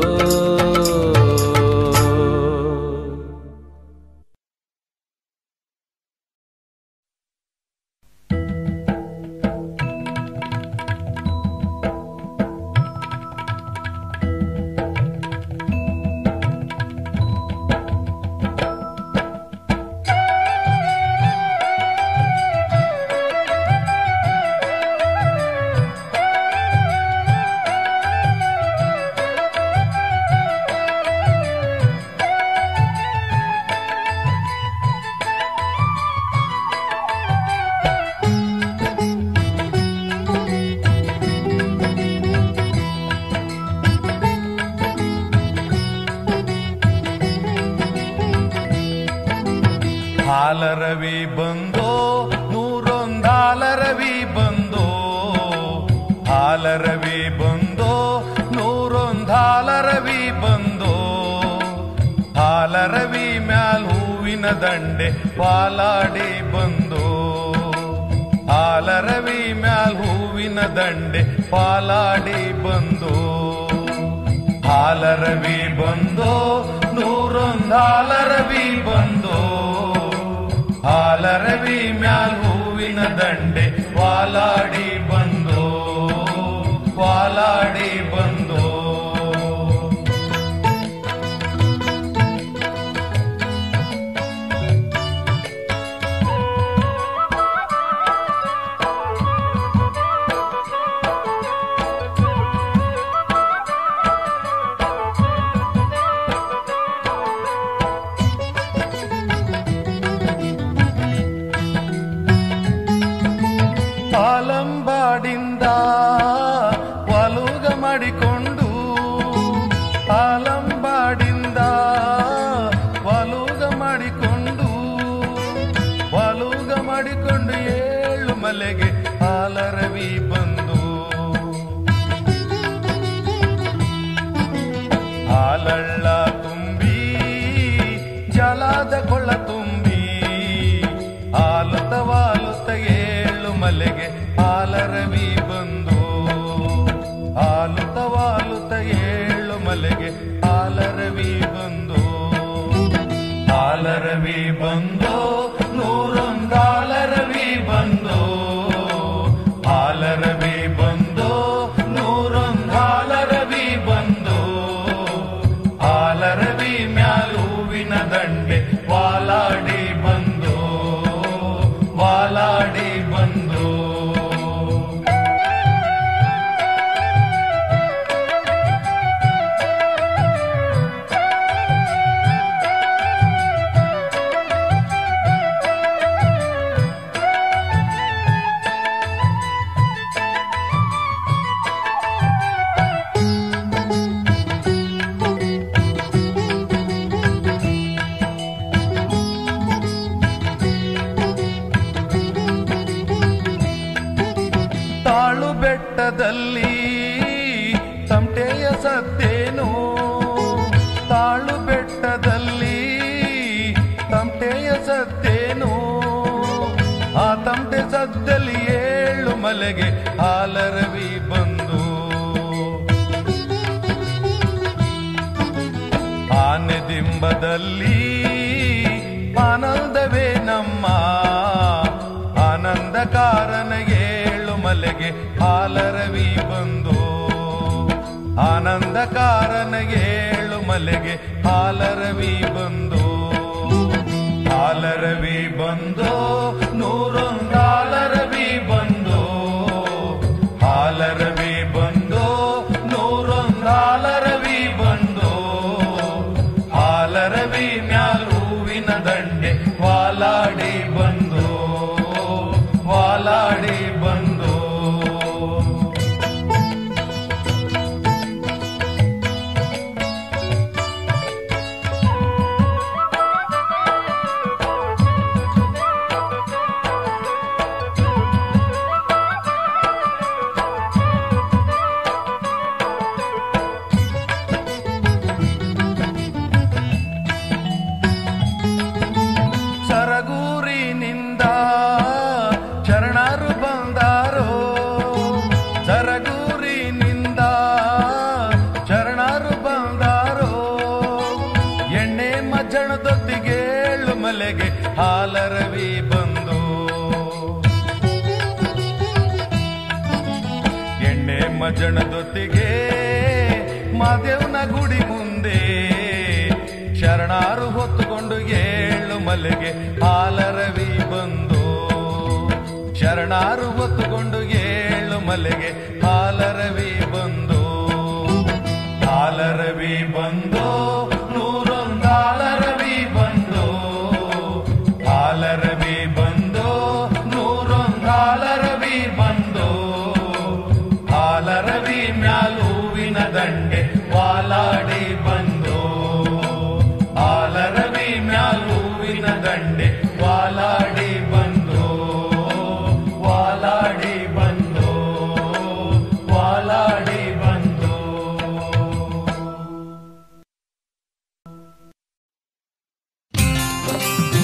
ಹಾಲರವಿ ಬಂದೋ ನೂರೊಂದಾಲರವಿ ಬಂದೋ ಹಾಲರವಿ ಬಂದೋ ನೂರೊಂದಾಲರವಿ ಬಂದೋ ಹಾಲರವಿ ಮ್ಯಾಲ್ ಹೂವಿನ ಹೂವಿನ ದಂಡೆ ವಾಲಾಡಿ ಬಂದು ಹಾಲರವಿ ಮ್ಯಾಲ್ ಹೂವಿನ ದಂಡೆ ಪಾಲಾಡಿ ಬಂದು ಹಾಲರವಿ ಬಂದು ನೂರೊಂದು ಹಾಲರವಿ ಬಂದು ಹಾಲರವಿ ಮ್ಯಾಲ್ ಹೂವಿನ ದಂಡೆ ವಾಲಾಡಿ ಬಂದು ವಾಲಾಡಿ ಬಂದು ಆಲಂಬಾಡಿಂದ ವಲುಗ ಮಾಡಿಕೊಂಡು ಆಲಂಬಾಡಿಂದ ವಲುಗ ಮಾಡಿಕೊಂಡು ವಲುಗ ಮಾಡಿಕೊಂಡು ಏಳು ಮಲೆಗೆ ಹಾಲರವಿ ಬಂದು ಹಾಲಳ್ಳ ತುಂಬಿ ಜಲದ ಕೊಳ್ಳ ತುಂಬಿ ಹಾಲುತ್ತ ವಾಲುತ್ತ ಏಳು ಮಲೆಗೆ ಹಾಲರವಿ ಬಂದು ಹಾಲುತ್ತ ವಾಲುತ್ತ ಏಳು ಮಲೆಗೆ ಹಾಲರವಿ ಬಂದು ಹಾಲರವಿ ಬಂದು ನೂರೊಂದು ಹಾಲರವಿ ಬಂದು ಹಾಲರವಿ ಬಂದು ನೂರೊಂದು ಹಾಲರವಿ ಬಂದು ಹಾಲರವಿ ಮ್ಯಾಲುವಿನ ದಂಡೆ ವಾಲಾಡಿ ಬಂದು ವಾಲಾಡಿ ಬಂದು ತಾಳು ಬೆಟ್ಟದಲ್ಲಿ ತಮಟೆಯ ಸತ್ತೇನು ತಾಳು ಬೆಟ್ಟದಲ್ಲಿ ತಮಟೆಯ ಸತ್ತೇನು ಆ ತಮಟೆ ಸದ್ದಲ್ಲಿ ಏಳು ಮಲೆಗೆ ಹಾಲರವಿ ಬಂದು ಆನೆ ದಿಂಬದಲ್ಲಿ ಆನಂದವೇ ನಮ್ಮ ಆನಂದ ಕಾರಣ ಏಳು ಮಲೆಗೆ ಹಾಲರವಿ ಬಂದು ಆನಂದ ಕಾರಣ ಏಳು ಮಲೆಗೆ ಹಾಲರವಿ ಬಂದು ಹಾಲರವಿ ಬಂದು ನೂರೊಂದು ಹಾಲರವಿ ಬಂದು ಹಾಲರವಿ ಬಂದು ನೂರೊಂದು ಹಾಲರವಿ ಬಂದು ಹಾಲರವಿ ಮ್ಯಾಲುವಿನ ದಂಡೆ ವಾಲಾಡಿ ಬಂದು ವಾಲಾಡಿ ಬಂದು ಸರಗೂರಿನಿಂದ ಶರಣರು ಬಂದಾರೋ ಸರಗೂರಿನಿಂದ ಶರಣರು ಬಂದಾರೋ ಎಣ್ಣೆ ಮಜ್ಜಣದೊತ್ತಿಗೇಳು ಮಲೆಗೆ ಹಾಲರವಿ ಬಂದು ಎಣ್ಣೆ ಮಜ್ಜಣದೊತ್ತಿಗೆ ಮಾದೇವನ ಗುಡಿ ಮುಂದೆ ಶರಣಾರು ಹೊತ್ತುಕೊಂಡು ಏಳು ಮಲೆಗೆ ಹಾಲರವಿ ಬಂದು ಶರಣಾರು ಹೊತ್ತುಕೊಂಡು ಏಳು ಮಲೆಗೆ ಹಾಲರವಿ ಬಂದು ಹಾಲರವಿ ಬಂದು ನೂರೊಂದು ಹಾಲರವಿ ಬಂದು ಹಾಲರವಿ ಬಂದು ನೂರೊಂದು ಹಾಲರವಿ ಬಂದು ಹಾಲರವಿ ಮ್ಯಾಲುವಿನ ದಂಡೆ ವಾಲಾಡಿ ಬಂದು ಹಾಲರವಿ ಮ್ಯಾಲುವಿನ ದಂಡೆ ವಾಲಾಡಿ ಬಂದು ವಾಲಾಡಿ ಬಂದು ವಾಲಾಡಿ ಬಂದು ಿ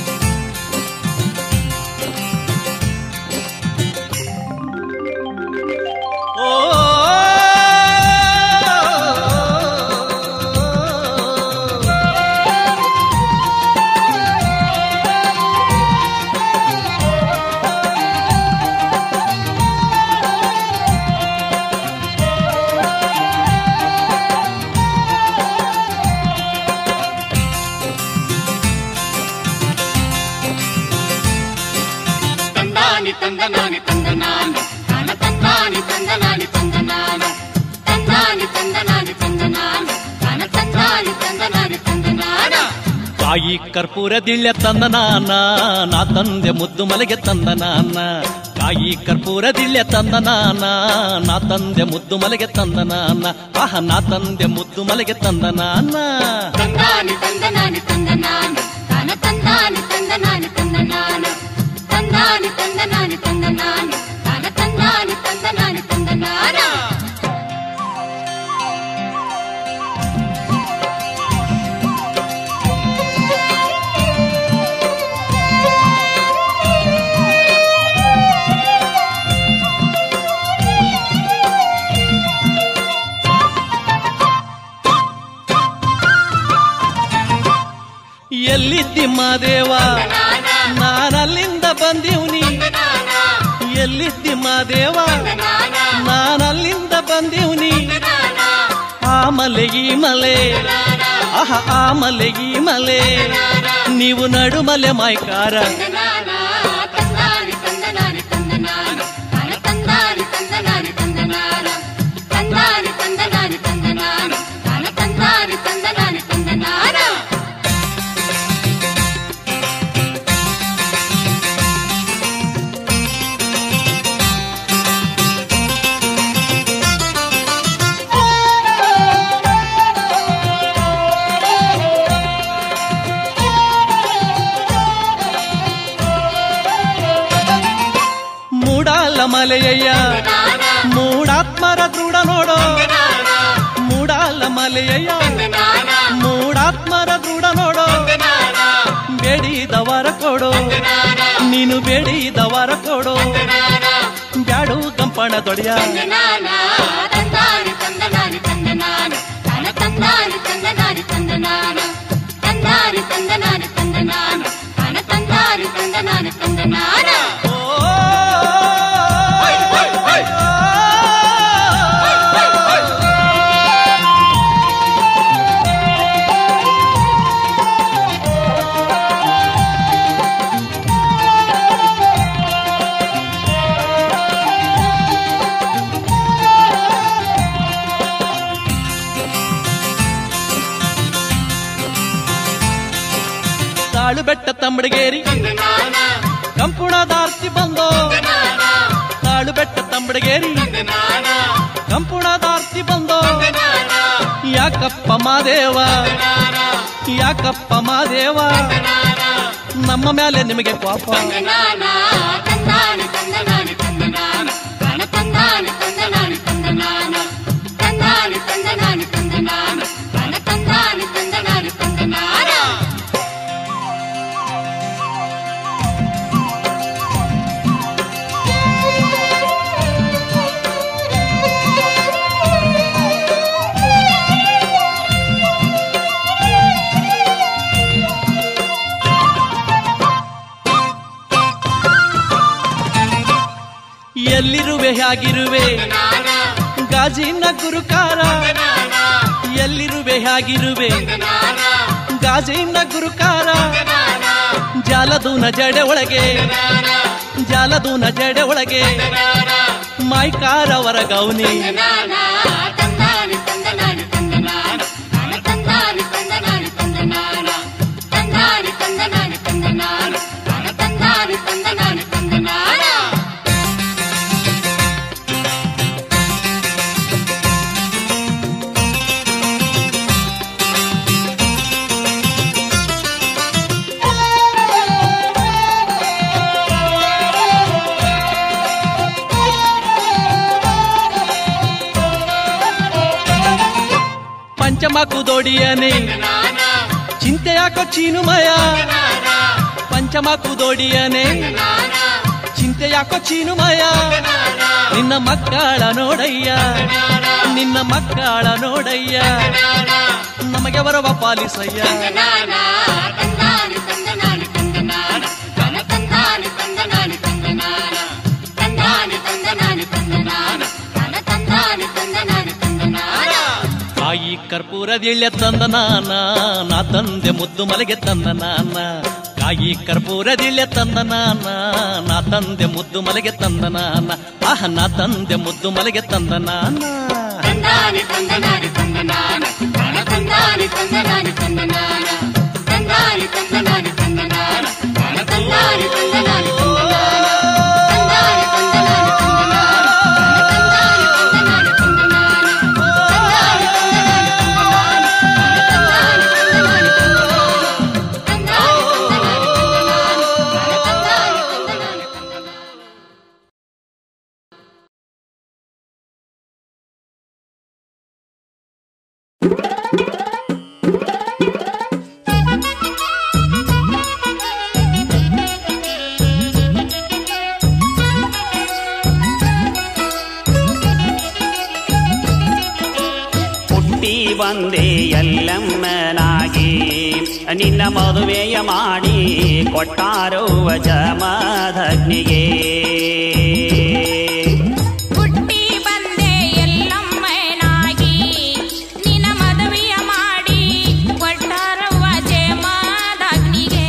ತಂದನಾನಿ ತಂದನಾನ ತನ ತಂದಾನಿ ತಂದನಾನಿ ತಂದನಾನ ತಂದಾನಿ ತಂದನಾನಿ ತಂದನಾನ ತನ ತಂದಾನಿ ತಂದನಾನಿ ತಂದನಾನ ಕಾಯಿ ಕರ್ಪೂರ ದಿಳ್ಯ ತಂದ ನಾನ ನಾ ತಂದೆ ಮುದ್ದು ಮಲೆಗೆ ತಂದ ನಾನ ಕಾಯಿ ಕರ್ಪೂರ ದಿಳ್ಯ ತಂದ ನಾನ ನಾ ತಂದೆ ಮುದ್ದು ಮಲೆಗೆ ತಂದ ನಾನ ಆಹ ನಾ ತಂದೆ ಮುದ್ದು ಮಲೆಗೆ ತಂದ ನಾನ ತಂದಾನಿ ತಂದನಾನಿ ತಂದನಾನ ತನ ತಂದಾನಿ ತಂದನಾನಿ ತಂದನಾನ ತಂದಾನಿ ತಂದನಾನಿ ತಂದನಾನ ತನ ತಂದಾನಿ ತಂದನಾನಿ ತಂದನಾನ ಎಲ್ಲಿದ್ದಿ ಮಾದೇವ ನಾನಲ್ಲಿಂದ ಬಂದೀವ್ನಿ ಎಲ್ಲಿದ್ದಿ ಮಾದೇವ ನಾನಲ್ಲಿಂದ ಬಂದೀವ್ನಿ ಆ ಮಲೆ ಈ ಮಲೆ ಆಹ ಆ ಮಲೆ ಈ ಮಲೆ ನೀವು ನಡುಮಲೆ ಮಾಯ್ಕಾರ ತಂದಾನಿ ತಂದನಾನಿ ತಂದನಾನ ತನ ತಂದಾನಿ ತಂದನಾನಿ ತಂದನಾನ ತಂದಾನಿ ತಂದನಾನಿ ತಂದನಾನ ತನ ತಂದಾನಿ ತಂದನಾನಿ ತಂದನಾನ ಮೂಡಾಲ ಮಲೆಯಯ್ಯ ಮೂಡಾತ್ಮರ ದೃಢ ನೋಡೋ ಮೂಡಾಲ ಮಲೆಯಯ್ಯ ಮೂಡಾತ್ಮರ ದೃಢ ನೋಡೋ ಬೇಡಿದವರ ಕೊಡೋ ನೀನು ಬೇಡಿದವರ ಕೊಡೋ ಬ್ಯಾಡು ಕಂಪಣ ದೊಡೆಯ ತಂದನಾನ ತಂದಾನಿ ತಂದನಾನಿ ತಂದನಾನ ತನ ತಂದಾನಿ ತಂದನಾನಿ ತಂದನಾನ ತಂದಾನಿ ತಂದನಾನಿ ತಂದನಾನ ತನ ತಂದಾನಿ ತಂದನಾನಿ ತಂದನಾನ ತಾಳು ಬೆಟ್ಟ ತಂಬಡಗೇರಿ ಕಂಪುಣದಾರ್ತಿ ಬಂದೋ ತಾಳು ಬೆಟ್ಟ ತಂಬಡಗೇರಿ ಕಂಪುಣದಾರ್ತಿ ಬಂದೋ ಯಾಕಪ್ಪ ಮಾದೇವ ಯಾಕಪ್ಪ ಮಾದೇವ ನಮ್ಮ ಮೇಲೆ ನಿಮಗೆ ಪಾಪ ತಂದನಾನ ತಂದಾನಿ ತಂದನಾನಿ ತಂದನಾನ ತನ ತಂದಾನಿ ತಂದನಾನಿ ತಂದನಾನ ತಂದಾನಿ ತಂದನಾನಿ ತಂದನಾನ ತನ ತಂದಾನಿ ತಂದನಾನಿ ತಂದನಾನ ಎಲ್ಲಿರುವೆ ಹೇಗಿರುವೆ ಗಾಜಿನ ಗುರುಕಾರ ಎಲ್ಲಿರುವೆ ಹೇಗಿರುವೆ ಗಾಜಿನ ಗುರುಕಾರ ಜಾಲದೂನ ಜಡೆ ಒಳಗೆ ಜಾಲದೂನ ಜಡೆ ಒಳಗೆ ಮಾಯ್ಕಾರವರ ಗೌನಿ ತಂದಾನಿ ತಂದನಾನಿ ತಂದನಾನ ತನ ತಂದಾನಿ ತಂದನಾನಿ ತಂದನಾನ ತಂದಾನಿ ತಂದನಾನಿ ತಂದನಾನ ತನ ತಂದಾನಿ ತಂದನಾನಿ ತಂದನಾನ ಪಂಚಮಕು ದೋಡಿಯನೆ ಚಿಂತೆ ಯಾಕೋ ಚೀನುಮಯ ಪಂಚಮಕು ದೋಡಿಯನೆ ಚಿಂತೆ ಯಾಕೋ ಚೀನುಮಯ ನಿನ್ನ ಮಕ್ಕಳ ನೋಡಯ್ಯ ನಿನ್ನ ಮಕ್ಕಳ ನೋಡಯ್ಯ ನಮಗೆ ಬರುವ ಪಾಲಿಸಯ್ಯ ತಂದಾನಿ ತಂದನಾನಿ ತಂದನಾನ ತನ ತಂದಾನಿ ತಂದನಾನಿ ತಂದನಾನ ತಂದಾನಿ ತಂದನಾನಿ ತಂದನಾನ ತನ ತಂದಾನಿ ತಂದನಾನಿ ತಂದನಾನ ಕಾಯಿ ಕರ್ಪೂರದಿಳ್ಳೆ ತಂದ ನಾನ ನಾ ತಂದೆ ಮುದ್ದು ಮಲೆಗೆ ತಂದ ನಾನ ಕಾಯಿ ಕರ್ಪೂರದಿಲ್ಲೆ ತಂದ ನಾನ ನಾ ತಂದೆ ಮುದ್ದು ಮಲೆಗೆ ತಂದ ನಾನ ಆಹ ನಾ ತಂದೆ ಮುದ್ದು ಮಲೆಗೆ ತಂದ ನಾನ ತಂದಾನಿ ತಂದನಾನಿ ತಂದನಾನ ತನ ತಂದಾನಿ ತಂದನಾನಿ ತಂದನಾನ ತಂದಾನಿ ತಂದನಾನಿ ತಂದನಾನ ತನ ತಂದಾನಿ ತಂದನಾನಿ ತಂದನಾನ ತಂದಾನಿ ತಂದನಾನಿ ತಂದನಾನ ತನ ತಂದಾನಿ ತಂದನಾನಿ ತಂದನಾನ ತಂದಾನಿ ತಂದನಾನಿ ತಂದನಾನ ತನ ತಂದಾನಿ ತಂದನಾನಿ ತಂದನಾನ ತಂದಾನಿ ತಂದನಾನಿ ತಂದನಾನ ತನ ತಂದಾನಿ ತಂದನಾನಿ ತಂದನಾನ ಹುಟ್ಟಿ ಬಂದೆ ಎಲ್ಲಮ್ಮನಾಗಿ ನಿನ್ನ ಮದುವೆಯ ಮಾಡಿ ಕೊಟ್ಟಾರೋ ಜಮದಗ್ನಿಗೆ ಹುಟ್ಟಿ ಬಂದೆ ಎಲ್ಲಮ್ಮನಾಗಿ ನಿನ್ನ ಮದುವೆಯ ಮಾಡಿ ಕೊಟ್ಟಾರವ್ವ ಜಯಮಾದಗ್ನಿಗೆ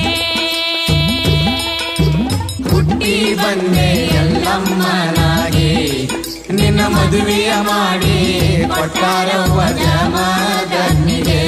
ಹುಟ್ಟಿ ಬಂದೆ ಎಲ್ಲಮ್ಮನಾಗಿ ನಿನ್ನ ಮದುವೆಯ ಮಾಡಿ ಕೊಟ್ಟಾರವ್ವ ಜಮದಗ್ನಿಗೆ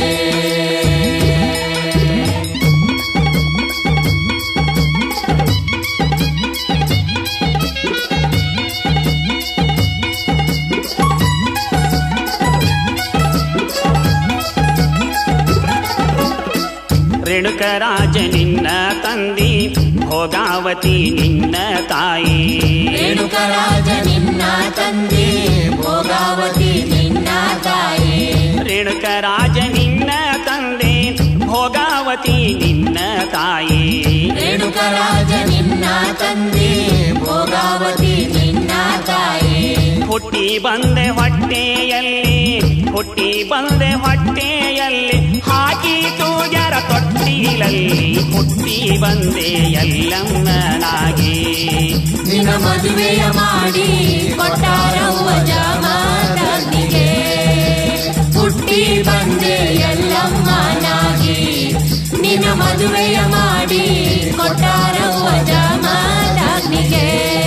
ರೇಣುಕರಾಜ ನಿನ್ನ ತಂದಿ ಭೋಗಾವತಿ ನಿನ್ನ ತಾಯಿ ರೇಣುಕರಾಜ ನಿನ್ನ ತಂದೆ ಭೋಗಾವತಿ ನಿನ್ನ ತಾಯಿ ರೇಣುಕರಾಜ ನಿನ್ನ ತಂದೆ ಭೋಗಾವತಿ ನಿನ್ನ ತಾಯಿ ರೇಣುಕರಾಜ ನಿನ್ನ ತಂದೆ ಭೋಗಾವತಿ ನಿನ್ನ ತಾಯಿ ಹುಟ್ಟಿ ಬಂದೆ ಹೊಟ್ಟೆಯಲ್ಲಿ ಹುಟ್ಟಿ ಬಂದೆ ಹೊಟ್ಟೆಯಲ್ಲಿ ಹಾಕಿ ತೂಜರ ತೊಟ್ಟಿಲಲ್ಲಿ ಹುಟ್ಟಿ ಬಂದೆ ಎಲ್ಲಮ್ಮನಾಗಿ ನಿನ್ನ ಮದುವೆಯ ಮಾಡಿ ಕೊಟ್ಟಾರವ್ವ ಜಮದಗ್ನಿಗೆ ಹುಟ್ಟಿ ಬಂದೆ ಎಲ್ಲಮ್ಮನಾಗಿ ನಿನ್ನ ಮದುವೆಯ ಮಾಡಿ ಕೊಟ್ಟಾರವ್ವ ಜಮದಗ್ನಿಗೆ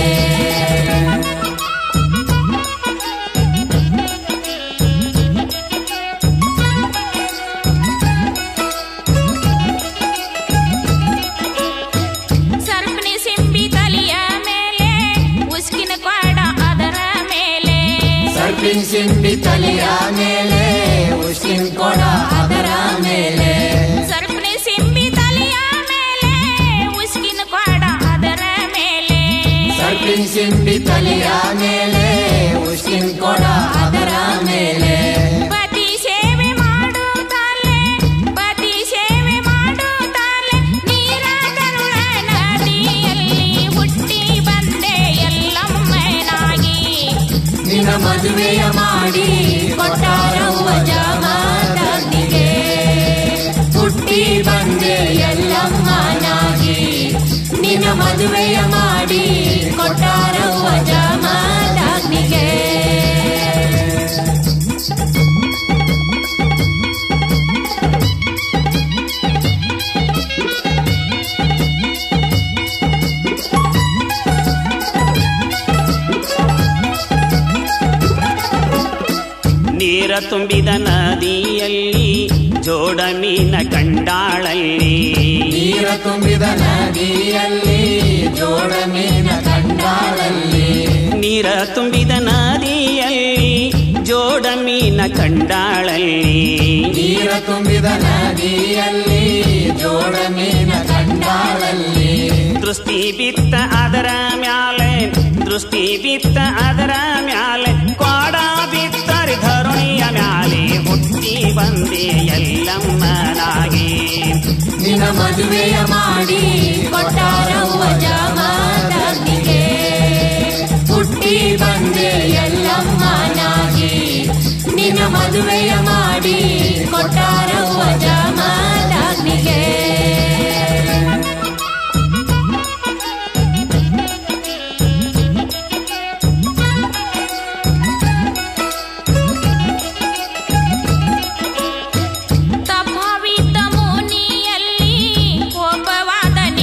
ಸರ್ಪನಿ ಸಿಂಬಿ ತಲಿಯ ಮೇಲೆ ಉಸ್ಕಿನ ಕ್ವಾಡ ಅದರ ಮೇಲೆ ಸರ್ಪಿನ್ ಸಿಂಬಿ ತಲೆಯ ಮೇಲೆ ಉಸಿನ್ ಕೊಡ ಅದರ ಮೇಲೆ ಸರ್ಪನಿ ಸಿಂಬಿ ತಲಿಯ ಮೇಲೆ ಉಸ್ಕಿನ ಕ್ವಾಡ ಅದರ ಮೇಲೆ ಸರ್ಪಿನ್ ಸಿಂಬಿ ತಲೆಯ ಮೇಲೆ ಉಸಿನ್ ಕೊಡ ಅದರ ಮೇಲೆ ಪತಿ ಸೇವೆ ಮಾಡುತ್ತಾಲೆ ಪತಿ ಸೇವೆ ಮಾಡುತ್ತಾಲೆ ನೀರ ಕರುಳ ನದಿಯಲ್ಲಿ ಹುಟ್ಟಿ ಬಂದೆ ಎಲ್ಲಮ್ಮನಾಗಿ ನಿನ್ನ ಮದುವೆಯ ಮಾಡಿ ಕೊಟ್ಟಾರವ್ವ ಜಮದಗ್ನಿಗೆ ಹುಟ್ಟಿ ಬಂದೆ ಎಲ್ಲಮ್ಮನಾಗಿ ನಿನ್ನ ಮದುವೆಯ ಮಾಡಿ ಕೊಟ್ಟಾರವ್ವ ಜಮದಗ್ನಿಗೆ ನೀರ ತುಂಬಿದ ನದಿಯಲ್ಲಿ ಜೋಡ ಮೀನ ಕಂಡಾಳಲ್ಲಿ ನೀರ ತುಂಬಿದ ನದಿಯಲ್ಲಿ ಜೋಡ ಮೀನ ಕಂಡಾಳಲ್ಲಿ ನೀರ ತುಂಬಿದ ನದಿಯಲ್ಲಿ ಜೋಡ ಮೀನ ಕಂಡಾಳಲ್ಲಿ ನೀರ ತುಂಬಿದ ನದಿಯಲ್ಲಿ ಜೋಡ ಮೀನ ಕಂಡಾಳಲ್ಲಿ ದೃಷ್ಟಿ ಬಿತ್ತ ಅದರ ಮ್ಯಾಲೆ ದೃಷ್ಟಿ ಬಿತ್ತ ಅದರ ಮ್ಯಾಲೆ ಕ್ವಾಡ ಬಿತ್ತರಿ ಧರುಣಿಯ ಮ್ಯಾಲೆ ಹುಟ್ಟಿ ಬಂದೆ ಎಲ್ಲಮ್ಮನಾಗಿ ನಿನ್ನ ಮದುವೆಯ ಮಾಡಿ ಕೊಟ್ಟಾರವ್ವ ಜಮದಗ್ನಿಗೆ ಹುಟ್ಟಿ ಬಂದೆ ಎಲ್ಲಮ್ಮನಾಗಿ ನಿನ್ನ ಮದುವೆಯ ಮಾಡಿ ಕೊಟ್ಟಾರವ್ವ ಜಮದಗ್ನಿಗೆ ತಪವಿದ್ದ ಮುನಿಯಲ್ಲಿ ಕೋಪವಾದ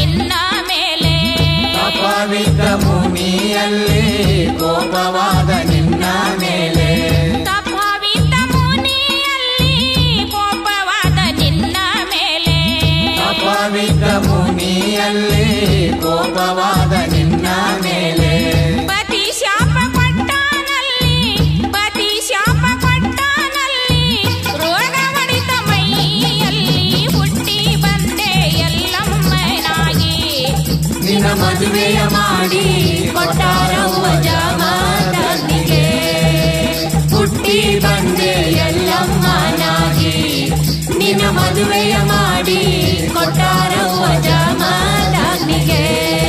ಮುನಿಯಲ್ಲಿ ಕೋಪವಾದ ನಿನ್ನ ಮೇಲೆ ತಪವಿದ್ದ ಮುನಿಯಲ್ಲಿ ಕೋಪವಾದ ನಿನ್ನ ಮೇಲೆ ತಪವಿದ್ದ ಮುನಿಯಲ್ಲಿ ಕೋಪವಾದ ನಿನ್ನ ಮೇಲೆ ಪತಿ ಶಾಪ ಕೊಟ್ಟಾನಲ್ಲಿ ಪತಿ ಶಾಪ ಕೊಟ್ಟಾನಲ್ಲಿ ರೋಗ ಹೊಡಿತ ಮೈಯಲ್ಲಿ ಹುಟ್ಟಿ ಬಂದೆ ಎಲ್ಲಮ್ಮನಾಗಿ ನಿನ್ನ ಮದುವೆಯ ಮಾಡಿ ಕೊಟ್ಟಾರವ್ವ ಜಾಮಾತನಿಗೆ ಹುಟ್ಟಿ ಬಂದೆ ಎಲ್ಲಮ್ಮನಾಗಿ ನಿನ್ನ ಮದುವೆಯ ಮಾಡಿ ಕೊಟ್ಟಾರವ್ವ ಜಾಮಾತನಿಗೆ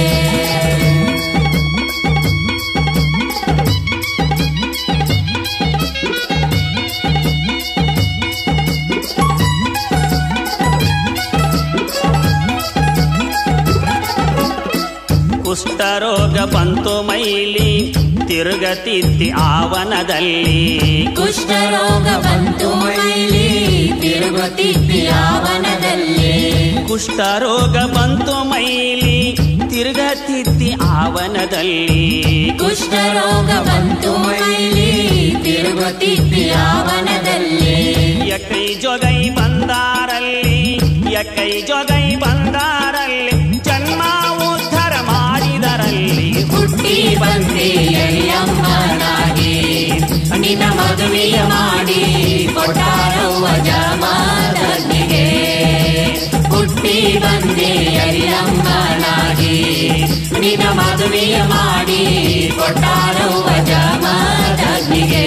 ಕುಷ್ಠರೋಗ ಬಂತು ಮೈಲಿ ತಿರುಗತಿದ್ದಿ ಆವನದಲ್ಲಿ ಕುಷ್ಠರೋಗ ಬಂತು ಮೈಲಿ ತಿರುಗುತ್ತಿದ್ದಿ ಆವನದಲ್ಲಿ ಕುಷ್ಠರೋಗ ಬಂತು ಮೈಲಿ ತಿರುಗತಿದ್ದಿ ಆವನದಲ್ಲಿ ಕುಷ್ಠರೋಗ ಬಂತು ಮೈಲಿ ತಿರುಗುತ್ತಿದ್ದಿ ಆವನದಲ್ಲಿ ಎಕ್ಕೈ ಜೊಗೈ ಬಂದಾರಲ್ಲಿ ಎಕ್ಕೈ ಜೊಗೈ ಬಂದಾರಲ್ಲಿ ಜನ್ಮ ಉದ್ಧಾರ ಮಾಡಿದರಲ್ಲಿ ಹುಟ್ಟಿ ಬಂದೆ ಎಲ್ಲಮ್ಮನಾಗಿ ನಿನ್ನ ಮದುವೆಯ ಮಾಡಿ ಕೊಟ್ಟಾರವ್ವ ಜಮಾದನಿಗೆ ಹುಟ್ಟಿ ಬಂದೆ ಎಲ್ಲಮ್ಮನಾಗಿ ನಿನ್ನ ಮದುವೆಯ ಮಾಡಿ ಕೊಟ್ಟಾರವ್ವ ಜಮಾದನಿಗೆ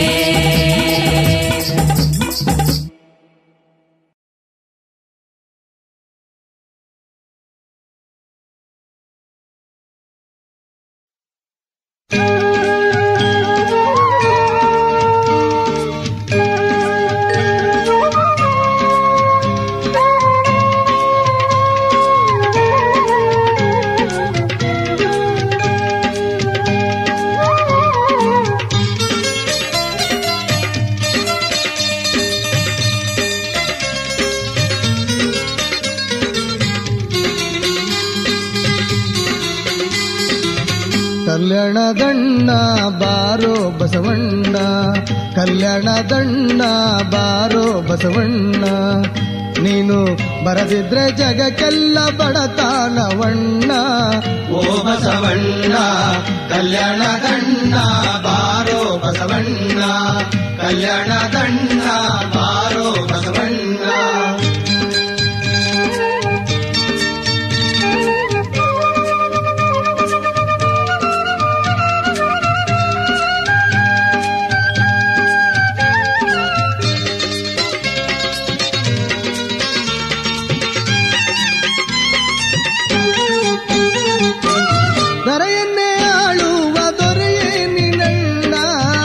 ಕಲ್ಯಾಣ ದಂಡ ಬಾರೋ ಬಸವಣ್ಣ ಕಲ್ಯಾಣ ದಂಡ ಬಾರೋ ಬಸವಣ್ಣ ನೀನು ಬರದಿದ್ರೆ ಜಗಕ್ಕೆಲ್ಲ ಬಡತಾನವಣ್ಣ ಓ ಬಸವಣ್ಣ ಕಲ್ಯಾಣ ದಂಡ ಬಾರೋ ಬಸವಣ್ಣ ಕಲ್ಯಾಣ ದಂಡ ಬಾರೋ ಬಸವಣ್ಣ ದರೆಯನ್ನೇ ಆಳುವ ದೊರೆಯೇ ನಿನ್ನಣ್ಣ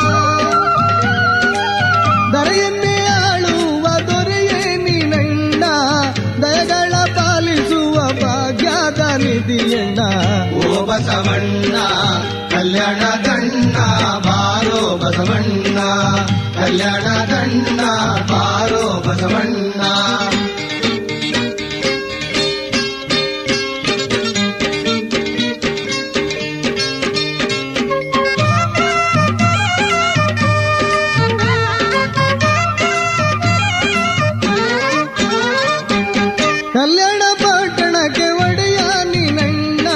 ದರೆಯನ್ನೇ ಆಳುವ ದೊರೆಯೇ ನಿನ್ನಣ್ಣ ದಯಗಳ ಪಾಲಿಸುವ ಭಾಗ್ಯದ ನಿಧಿಯಣ್ಣ ಓ ಬಸವಣ್ಣ ಕಲ್ಯಾಣ ದಂಡ ಬಾರೋ ಬಸವಣ್ಣ ಕಲ್ಯಾಣ ದಂಡ ಬಾರೋ ಬಸವಣ್ಣ ಕಲ್ಯಾಣ ಪಟ್ಟಣಕ್ಕೆ ಒಡೆಯ ನಿನ್ನಣ್ಣ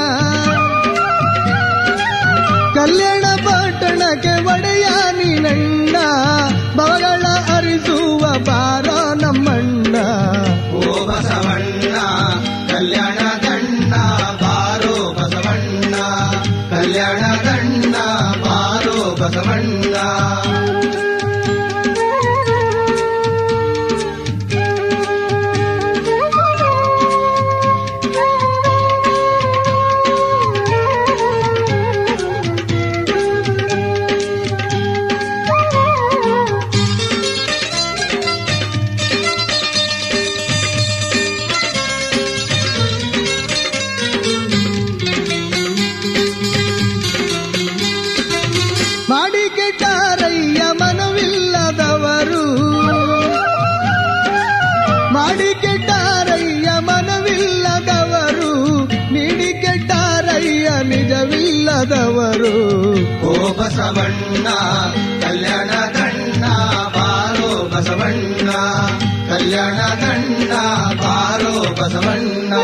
ಕಲ್ಯಾಣ ಪಟ್ಟಣಕ್ಕೆ ಒಡೆಯ ನಿನ್ನಣ್ಣ ಭವಗಳ ಹರಿಸುವ ಬಾ ಬಸವಣ್ಣ ಕಲ್ಯಾಣ ದಂಡ ಬಾರೋ ಬಸವಣ್ಣ ಕಲ್ಯಾಣ ದಂಡ ಬಾರೋ ಬಸವಣ್ಣ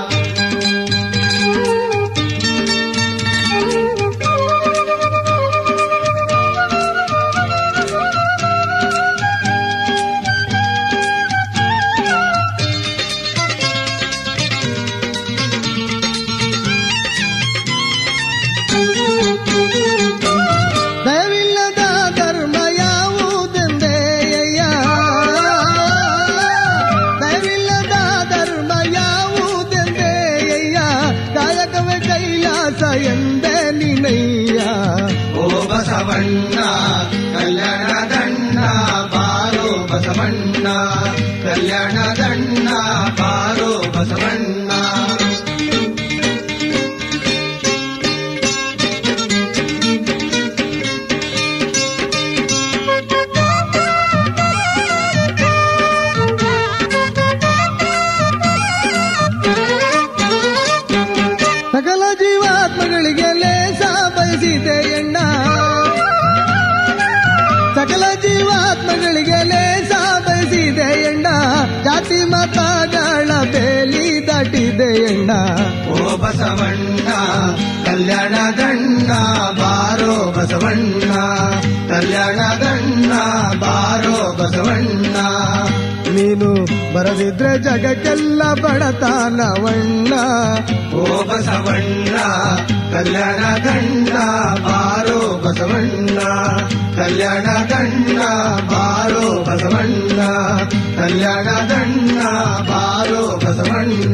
ದಯವಿಲ್ಲದ ಧರ್ಮ ಯಾವುದೆಂದೇಯ್ಯ ದಯವಿಲ್ಲದ ಧರ್ಮ ಯಾವುದೆಂದೇಯ್ಯ ಕಾಯಕವೇ ಕೈಲಾಸ ಎಂದೇ ನಿನಯ್ಯ ಓ ಬಸವಣ್ಣ ಕಲ್ಯಾಣ ದಂಡ ಬಾರೋ ಬಸವಣ್ಣ ಕಲ್ಯಾಣ ದಂಡ ಬಾರೋ ಬಸವಣ್ಣ ಸಕಲ ಜೀವಾತ್ಮಗಳಿಗೆ ಲೇಸ ಬಯಸಿದೆ ಎಣ್ಣ ಸಕಲ ಜೀವಾತ್ಮಗಳಿಗೆ ಲೇಸ ಬಯಸಿದೆ ಎಣ್ಣ ಜಾತಿ ಮತಗಳ ಬೇಲಿ ದಾಟಿದೆ ಎಣ್ಣ ಓ ಬಸವಣ್ಣ ಕಲ್ಯಾಣ ದಂಡ ಬಾರೋ ಬಸವಣ್ಣ ಕಲ್ಯಾಣ ದಂಡ ಬಾರೋ ಬಸವಣ್ಣ ನೀನು ಬರದಿದ್ರೆ ಜಗಕ್ಕೆಲ್ಲ ಬಡತಾನವಣ್ಣ ಓ ಬಸವಣ್ಣ ಕಲ್ಯಾಣ ದಂಡ ಬಾರೋ ಬಸವಣ್ಣ ಕಲ್ಯಾಣ ದಂಡ ಬಾರೋ ಬಸವಣ್ಣ ಕಲ್ಯಾಣ ದಂಡ ಬಾರೋ ಬಸವಣ್ಣ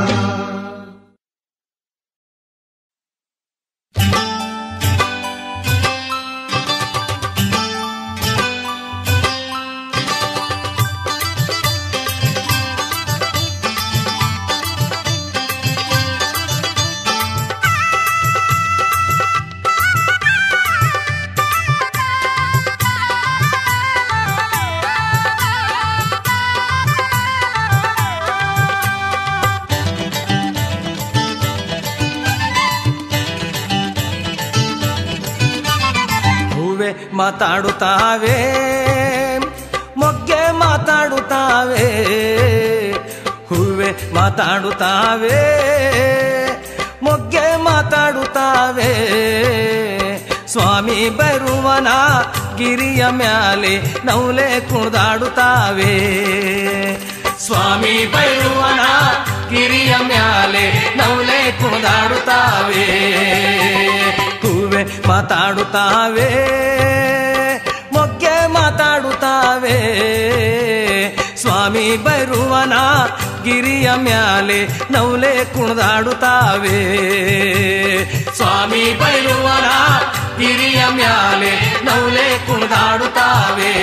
ಹೂವೆ ಮಾತಾಡುತ್ತಾವೆ ಮೊಗ್ಗೆ ಮಾತಾಡುತ್ತಾವೆ ಹೂವೆ ಮಾತಾಡುತ್ತಾವೆ ಮೊಗ್ಗೆ ಮಾತಾಡುತ್ತಾವೆ ಸ್ವಾಮಿ ಬರುವನ ಗಿರಿಯ ಮ್ಯಾಲೆ ನೌಲೆ ಕುಣಿದಾಡುತ್ತಾವೆ ಸ್ವಾಮಿ ಬರುವನ ಗಿರಿಯ ಮ್ಯಾಲೆ ನೌಲೆ ಕುಣಿದಾಡುತ್ತಾವೆ ಹೂವೆ ಮಾತಾಡುತ್ತಾವೆ ಮೊಗ್ಗೆ ಮಾತಾಡುತ್ತಾವೆ ಸ್ವಾಮಿ ಬರುವನ ಗಿರಿಯ ಮ್ಯಾಲೆ ನೌಲೆ ಕುಣಿದಾಡುತ್ತಾವೆ ಸ್ವಾಮಿ ಬರುವನ ಗಿರಿಯ ಮ್ಯಾಲೆ ನೌಲೆ ಕುಣಿದಾಡುತ್ತಾವೆ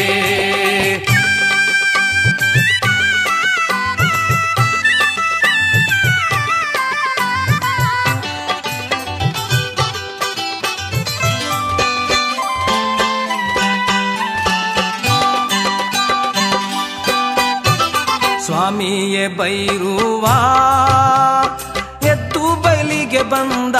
ಸ್ವಾಮಿಯೇ ಬೈರುವ ಎತ್ತು ಬಲಿಗೆ ಬಂದ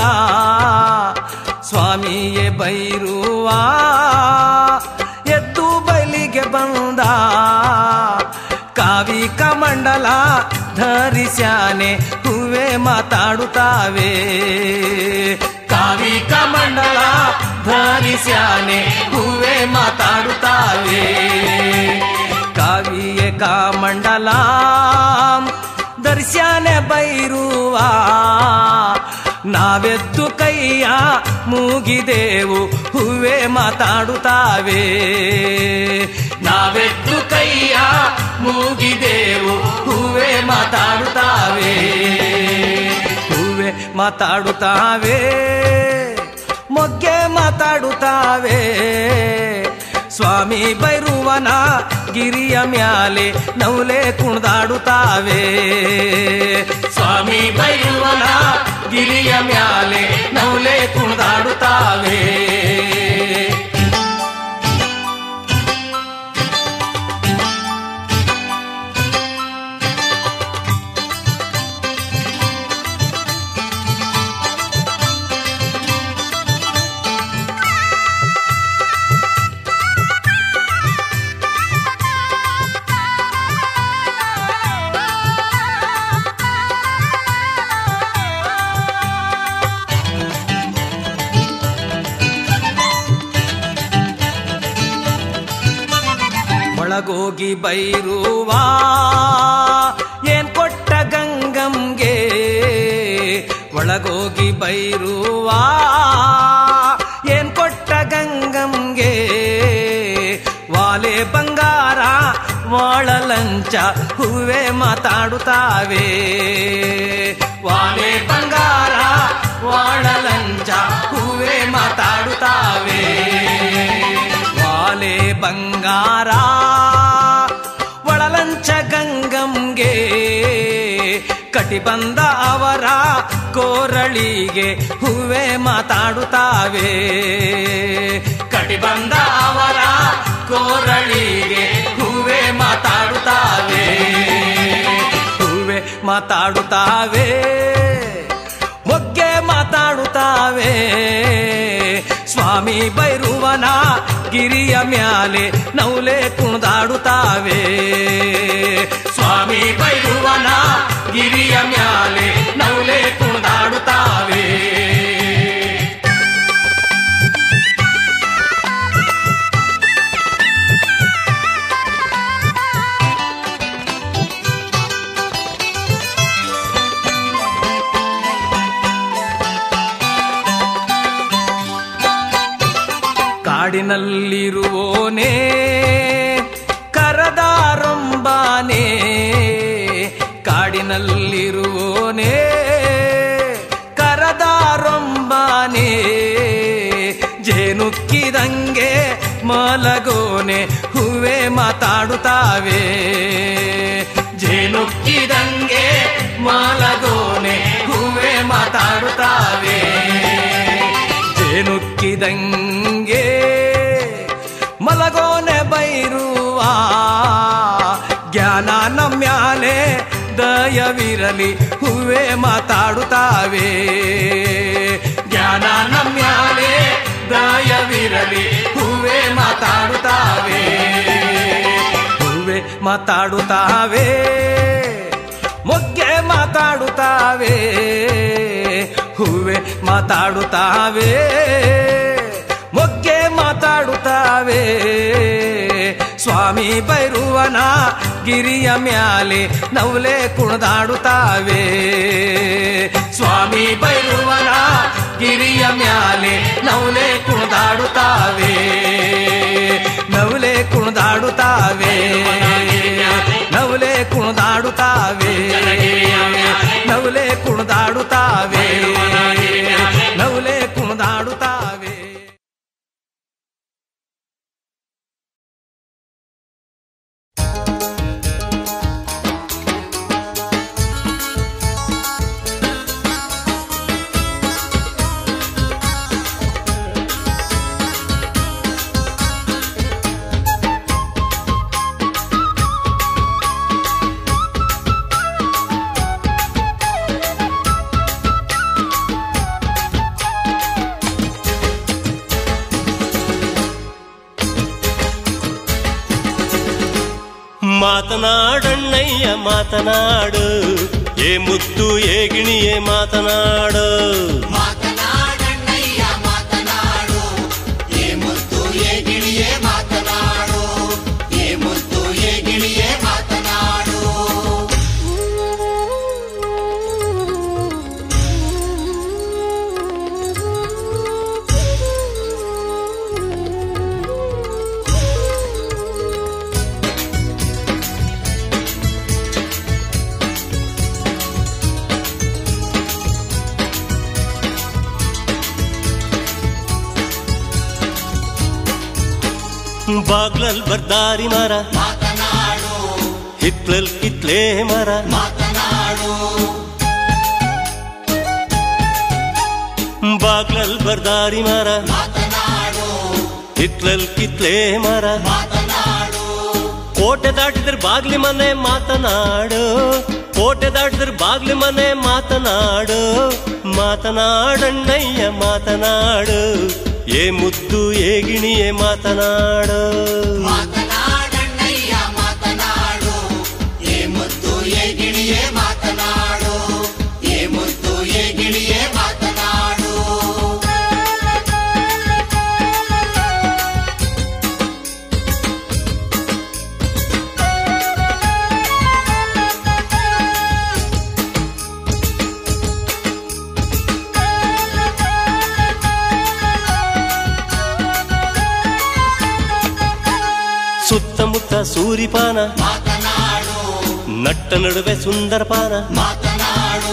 ಸ್ವಾಮಿಯೇ ಬೈರುವ ಎತ್ತು ಬಲಿಗೆ ಬಂದ ಕಾವಿ ಕಮಂಡಲ ಧರಿಸ್ಯಾನೆ ಹೂವೆ ಮಾತಾಡುತ್ತಾವೆ ಕಾವಿ ಕಮಂಡಲ ಧರಿಸ್ಯಾನೆ ಹೂವೆ ಮಾತಾಡುತ್ತಾವೆ ಕಾವಿಯ ಕಾಮಂಡಲ ದರ್ಶನ ಬೈರುವ ನಾವೆದ್ದು ಕೈಯ ಮೂಗಿದೆವು ಹೂವೆ ಮಾತಾಡುತ್ತಾವೆ ನಾವೆದ್ದು ಕೈಯ ಮೂಗಿದೆವು ಹೂವೆ ಮಾತಾಡುತ್ತಾವೆ ಹೂವೆ ಮಾತಾಡುತ್ತಾವೆ ಮೊಗ್ಗೆ ಮಾತಾಡುತ್ತಾವೆ ಸ್ವಾಮಿ ಬೈರುವನ ಗಿರಿಯ ಮ್ಯಾಲೆ ನೌಲೆ ಕುಣಿದಾಡುತ್ತಾವೆ ಸ್ವಾಮಿ ಬೈರುವನ ಗಿರಿಯ ಮ್ಯಾಲೆ ನೌಲೆ ಕುಣಿದಾಡುತ್ತಾವೆ ಒಳಗೋಗಿ ಬೈರುವ ಏನ್ ಕೊಟ್ಟ ಗಂಗಂಗೆ ಒಳಗೋಗಿ ಬೈರುವ ಏನ್ ಕೊಟ್ಟ ಗಂಗಂಗೆ ವಾಲೆ ಬಂಗಾರ ವಾಳಲಂಚ ಹೂವೆ ಮಾತಾಡುತ್ತಾವೆ ವಾಲೆ ಬಂಗಾರ ವಾಳಲಂಚ ಹೂವೆ ಮಾತಾಡುತ್ತಾವೆ ವಾಲೆ ಬಂಗಾರ ಒಳಲಂಚ ಗಂಗಂಗೆ ಕಟಿ ಬಂದ ಅವರ ಕೋರಳಿಗೆ ಹೂವೆ ಮಾತಾಡುತ್ತಾವೆ ಕಟಿ ಬಂದ ಅವರ ಕೋರಳಿಗೆ ಹೂವೆ ಮಾತಾಡುತ್ತಾವೆ ಹೂವೆ ಮಾತಾಡುತ್ತಾವೆ ಮೊಗ್ಗೆ ಮಾತಾಡುತ್ತಾವೆ ಸ್ವಾಮಿ ಬೈರುವನ ಗಿರಿಯ ಮ್ಯಾಲೆ ನೌಲೆ ಕುಣಿದಾಡುತ್ತಾವೆ ಸ್ವಾಮಿ ಬೈರುವನ ಗಿರಿಯ ಮ್ಯಾಲೆ ನೌಲೆ ಕುಣಿದಾಡುತ್ತಾವೆ ಕಾಡಿನಲ್ಲಿರುವೋನೇ ಕರದಾರೊಂಬಾನೆ ಕಾಡಿನಲ್ಲಿರುವೋನೇ ಕರದಾರೊಂಬಾನೆ ಜೇನುಕ್ಕಿದಂಗೆ ಮಲಗೋನೆ ಹೂವೆ ಮಾತಾಡುತ್ತಾವೆ ಜೇನುಕ್ಕಿದಂಗೆ ಮಲಗೋನೆ ಹೂವೆ ಮಾತಾಡುತ್ತಾವೆ ಜೇನುಕ್ಕಿದಂಗೆ ಮಲಗೋನೆ ಬೈರುವ ಜ್ಞಾನ ನಮ್ಯಾಲೆ ದಯವಿರಲಿ ಹೂವೆ ಮಾತಾಡುತ್ತಾವೆ ಜ್ಞಾನ ನಮ್ಯಾಲೆ ದಯವಿರಲಿ ಹೂವೆ ಮಾತಾಡುತ್ತಾವೆ ಹೂವೆ ಮಾತಾಡುತ್ತಾವೆ ಮೊಗ್ಗೆ ಮಾತಾಡುತ್ತಾವೆ ಹೂವೆ ಮಾತಾಡುತ್ತಾವೆ ಮೊಗ್ಗೆ ಮಾತಾಡುತ್ತಾವೆ ಸ್ವಾಮಿ ಬೈರುವನ ಗಿರಿಯ ಮ್ಯಾಲೆ ನವಲೆ ಕುಣಿದಾಡುತ್ತಾವೆ ಸ್ವಾಮಿ ಬೈರುವನ ಗಿರಿಯ ಮ್ಯಾಲೆ ನವಲೆ ಕುಣಿದಾಡುತ್ತಾವೆ ನವಲೆ ಕುಣಿದಾಡುತ್ತಾವೆ ನವಲೆ ಕುಣಿದಾಡುತ್ತಾವೆ ನವಲೆ ಕುಣಿದಾಡುತ್ತಾವೆ ನವಲೆ ಕುಣಿದಾಡುತ್ತಾವೆ ಮಾತನಾಡಣ್ಣಯ್ಯ ಮಾತನಾಡು ಏ ಮುತ್ತು ಏ ಗಿಣಿಯೇ ಮಾತನಾಡು ಮಾತನಾಡಣ್ಣಯ್ಯ ಮಾತನಾಡು ಏ ಮುತ್ತು ಏ ಗಿಣಿಯೇ ಮಾತನಾಡು ಏ ಮುತ್ತು ಏ ಗಿಣಿಯೇ ಮಾತನಾಡು ಬಾಗ್ಲಲ್ ಬರ್ದಾರಿ ಮರ ಮಾತನಾಡು ಹಿತ್ಲಲ್ ಕಿತ್ಲೇ ಮರ ಮಾತನಾಡು ಬಾಗ್ಲಲ್ ಬರ್ದಾರಿ ಮರ ಮಾತನಾಡು ಹಿತ್ಲಲ್ ಕಿತ್ಲೇ ಮರ ಮಾತನಾಡು ಕೋಟೆ ದಾಟಿದ್ರ ಬಾಗ್ಲಿ ಮನೆ ಮಾತನಾಡು ಕೋಟೆ ದಾಟಿದ್ರ ಬಾಗ್ಲಿ ಮನೆ ಮಾತನಾಡು ಮಾತನಾಡಣ್ಣಯ್ಯ ಮಾತನಾಡು ಏ ಮುದ್ದು ಏ ಗಿಣಿಯೇ ಮಾತನಾಡು ಮಾತನಾಡಣ್ಣಯ್ಯ ಮಾತನಾಡು ಏ ಮುತ್ತು ಏ ಗಿಣಿಯೇ ಮಾತನಾಡು ಏ ಮುತ್ತು ಏ ಗಿಣಿಯೇ ಮಾತನಾಡು ಆ ಸೂರಿಪಾನ ಮಾತನಾಡು ನಟ್ಟ ನಡುವೆ ಸುಂದರಪಾನ ಮಾತನಾಡು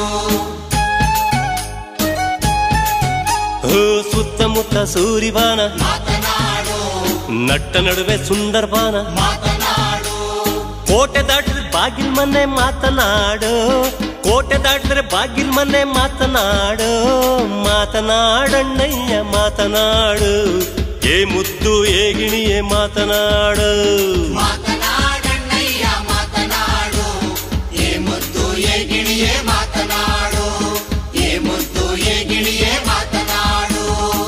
ಹೋ ಸುತ್ತಮುತ್ತ ಸೂರಿಪಾನ ಮಾತನಾಡು ನಟ್ಟ ನಡುವೆ ಸುಂದರಪಾನ ಮಾತನಾಡು ಕೋಟೆ ದಾಟಿದ್ರೆ ಬಾಗಿಲ್ ಮನೆ ಮಾತನಾಡು ಕೋಟೆ ದಾಟಿದ್ರೆ ಬಾಗಿಲ್ ಮನೆ ಮಾತನಾಡು ಮಾತನಾಡಣ್ಣಯ್ಯ ಮಾತನಾಡು ಏ ಮುದ್ದು ಏ ಗಿಣಿಯೇ ಮಾತನಾಡು ಮಾತನಾಡಣ್ಣಯ್ಯ ಮಾತನಾಡು ಏ ಮುದ್ದು ಏ ಗಿಣಿಯೇ ಮಾತನಾಡು ಏ ಮುದ್ದು ಏ ಗಿಣಿಯೇ ಮಾತನಾಡು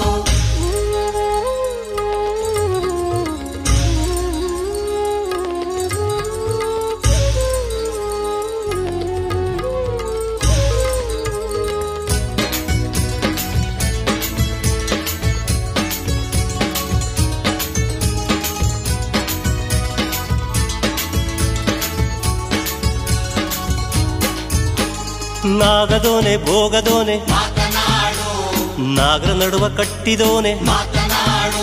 ನಾಗದೋನೆ ಭೋಗದೋನೆ ಮಾತನಾಡು ನಾಗರ ನಡುವ ಕಟ್ಟಿದೋನೆ ಮಾತನಾಡು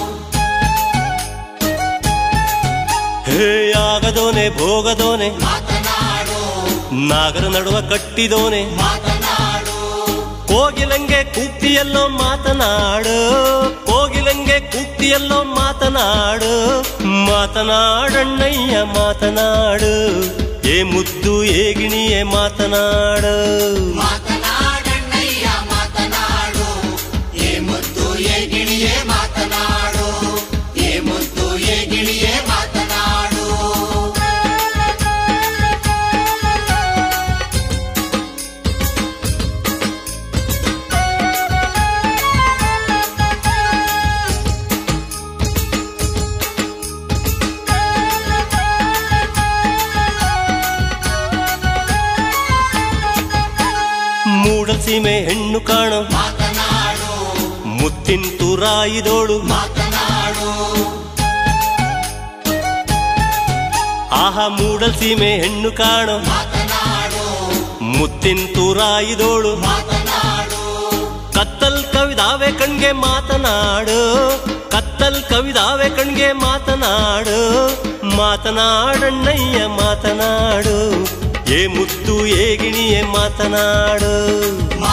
ಹೇ ಆಗದೋನೆ ಭೋಗದೋನೆ ಮಾತನಾಡು ನಾಗರ ನಡುವ ಕಟ್ಟಿದೋನೆ ಮಾತನಾಡು ಕೋಗಿಲಂಗೆ ಕೂಗ್ತಿಯಲ್ಲೋ ಮಾತನಾಡು ಕೋಗಿಲಂಗೆ ಕೂಗ್ತಿಯಲ್ಲೋ ಮಾತನಾಡು ಮಾತನಾಡಣ್ಣಯ್ಯ ಮಾತನಾಡು ಏ ಮುದ್ದು ಏ ಗಿಣಿಯೇ ಮಾತನಾಡು ಮಾತನಾಡಣ್ಣಯ್ಯ ಮಾತನಾಡು ಏ ಮುದ್ದು ಏ ಗಿಣಿಯೇ ಮಾತನಾಡು ಏ ಮುದ್ದು ಏ ಗಿಣಿಯೇ ಮಾತನಾಡು ಮೂಡಲ್ ಸೀಮೆ ಹೆಣ್ಣು ಕಾಣು ಮಾತನಾಡು ಮುತ್ತಿನ ತುರಾಯಿದೋಳು ಮಾತನಾಡು ಆಹಾ ಮೂಡಲ್ ಸೀಮೆ ಹೆಣ್ಣು ಕಾಣು ಮಾತನಾಡು ಮುತ್ತಿನ ತುರಾಯಿದೋಳು ಮಾತನಾಡು ಕತ್ತಲ್ ಕವಿದಾವೆ ಕಣ್ಗೆ ಮಾತನಾಡು ಕತ್ತಲ್ ಕವಿದಾವೆ ಕಣ್ಗೆ ಮಾತನಾಡು ಮಾತನಾಡಣ್ಣಯ್ಯ ಮಾತನಾಡು ಏ ಮುತ್ತು ಏ ಗಿಣಿಯೇ ಮಾತನಾಡು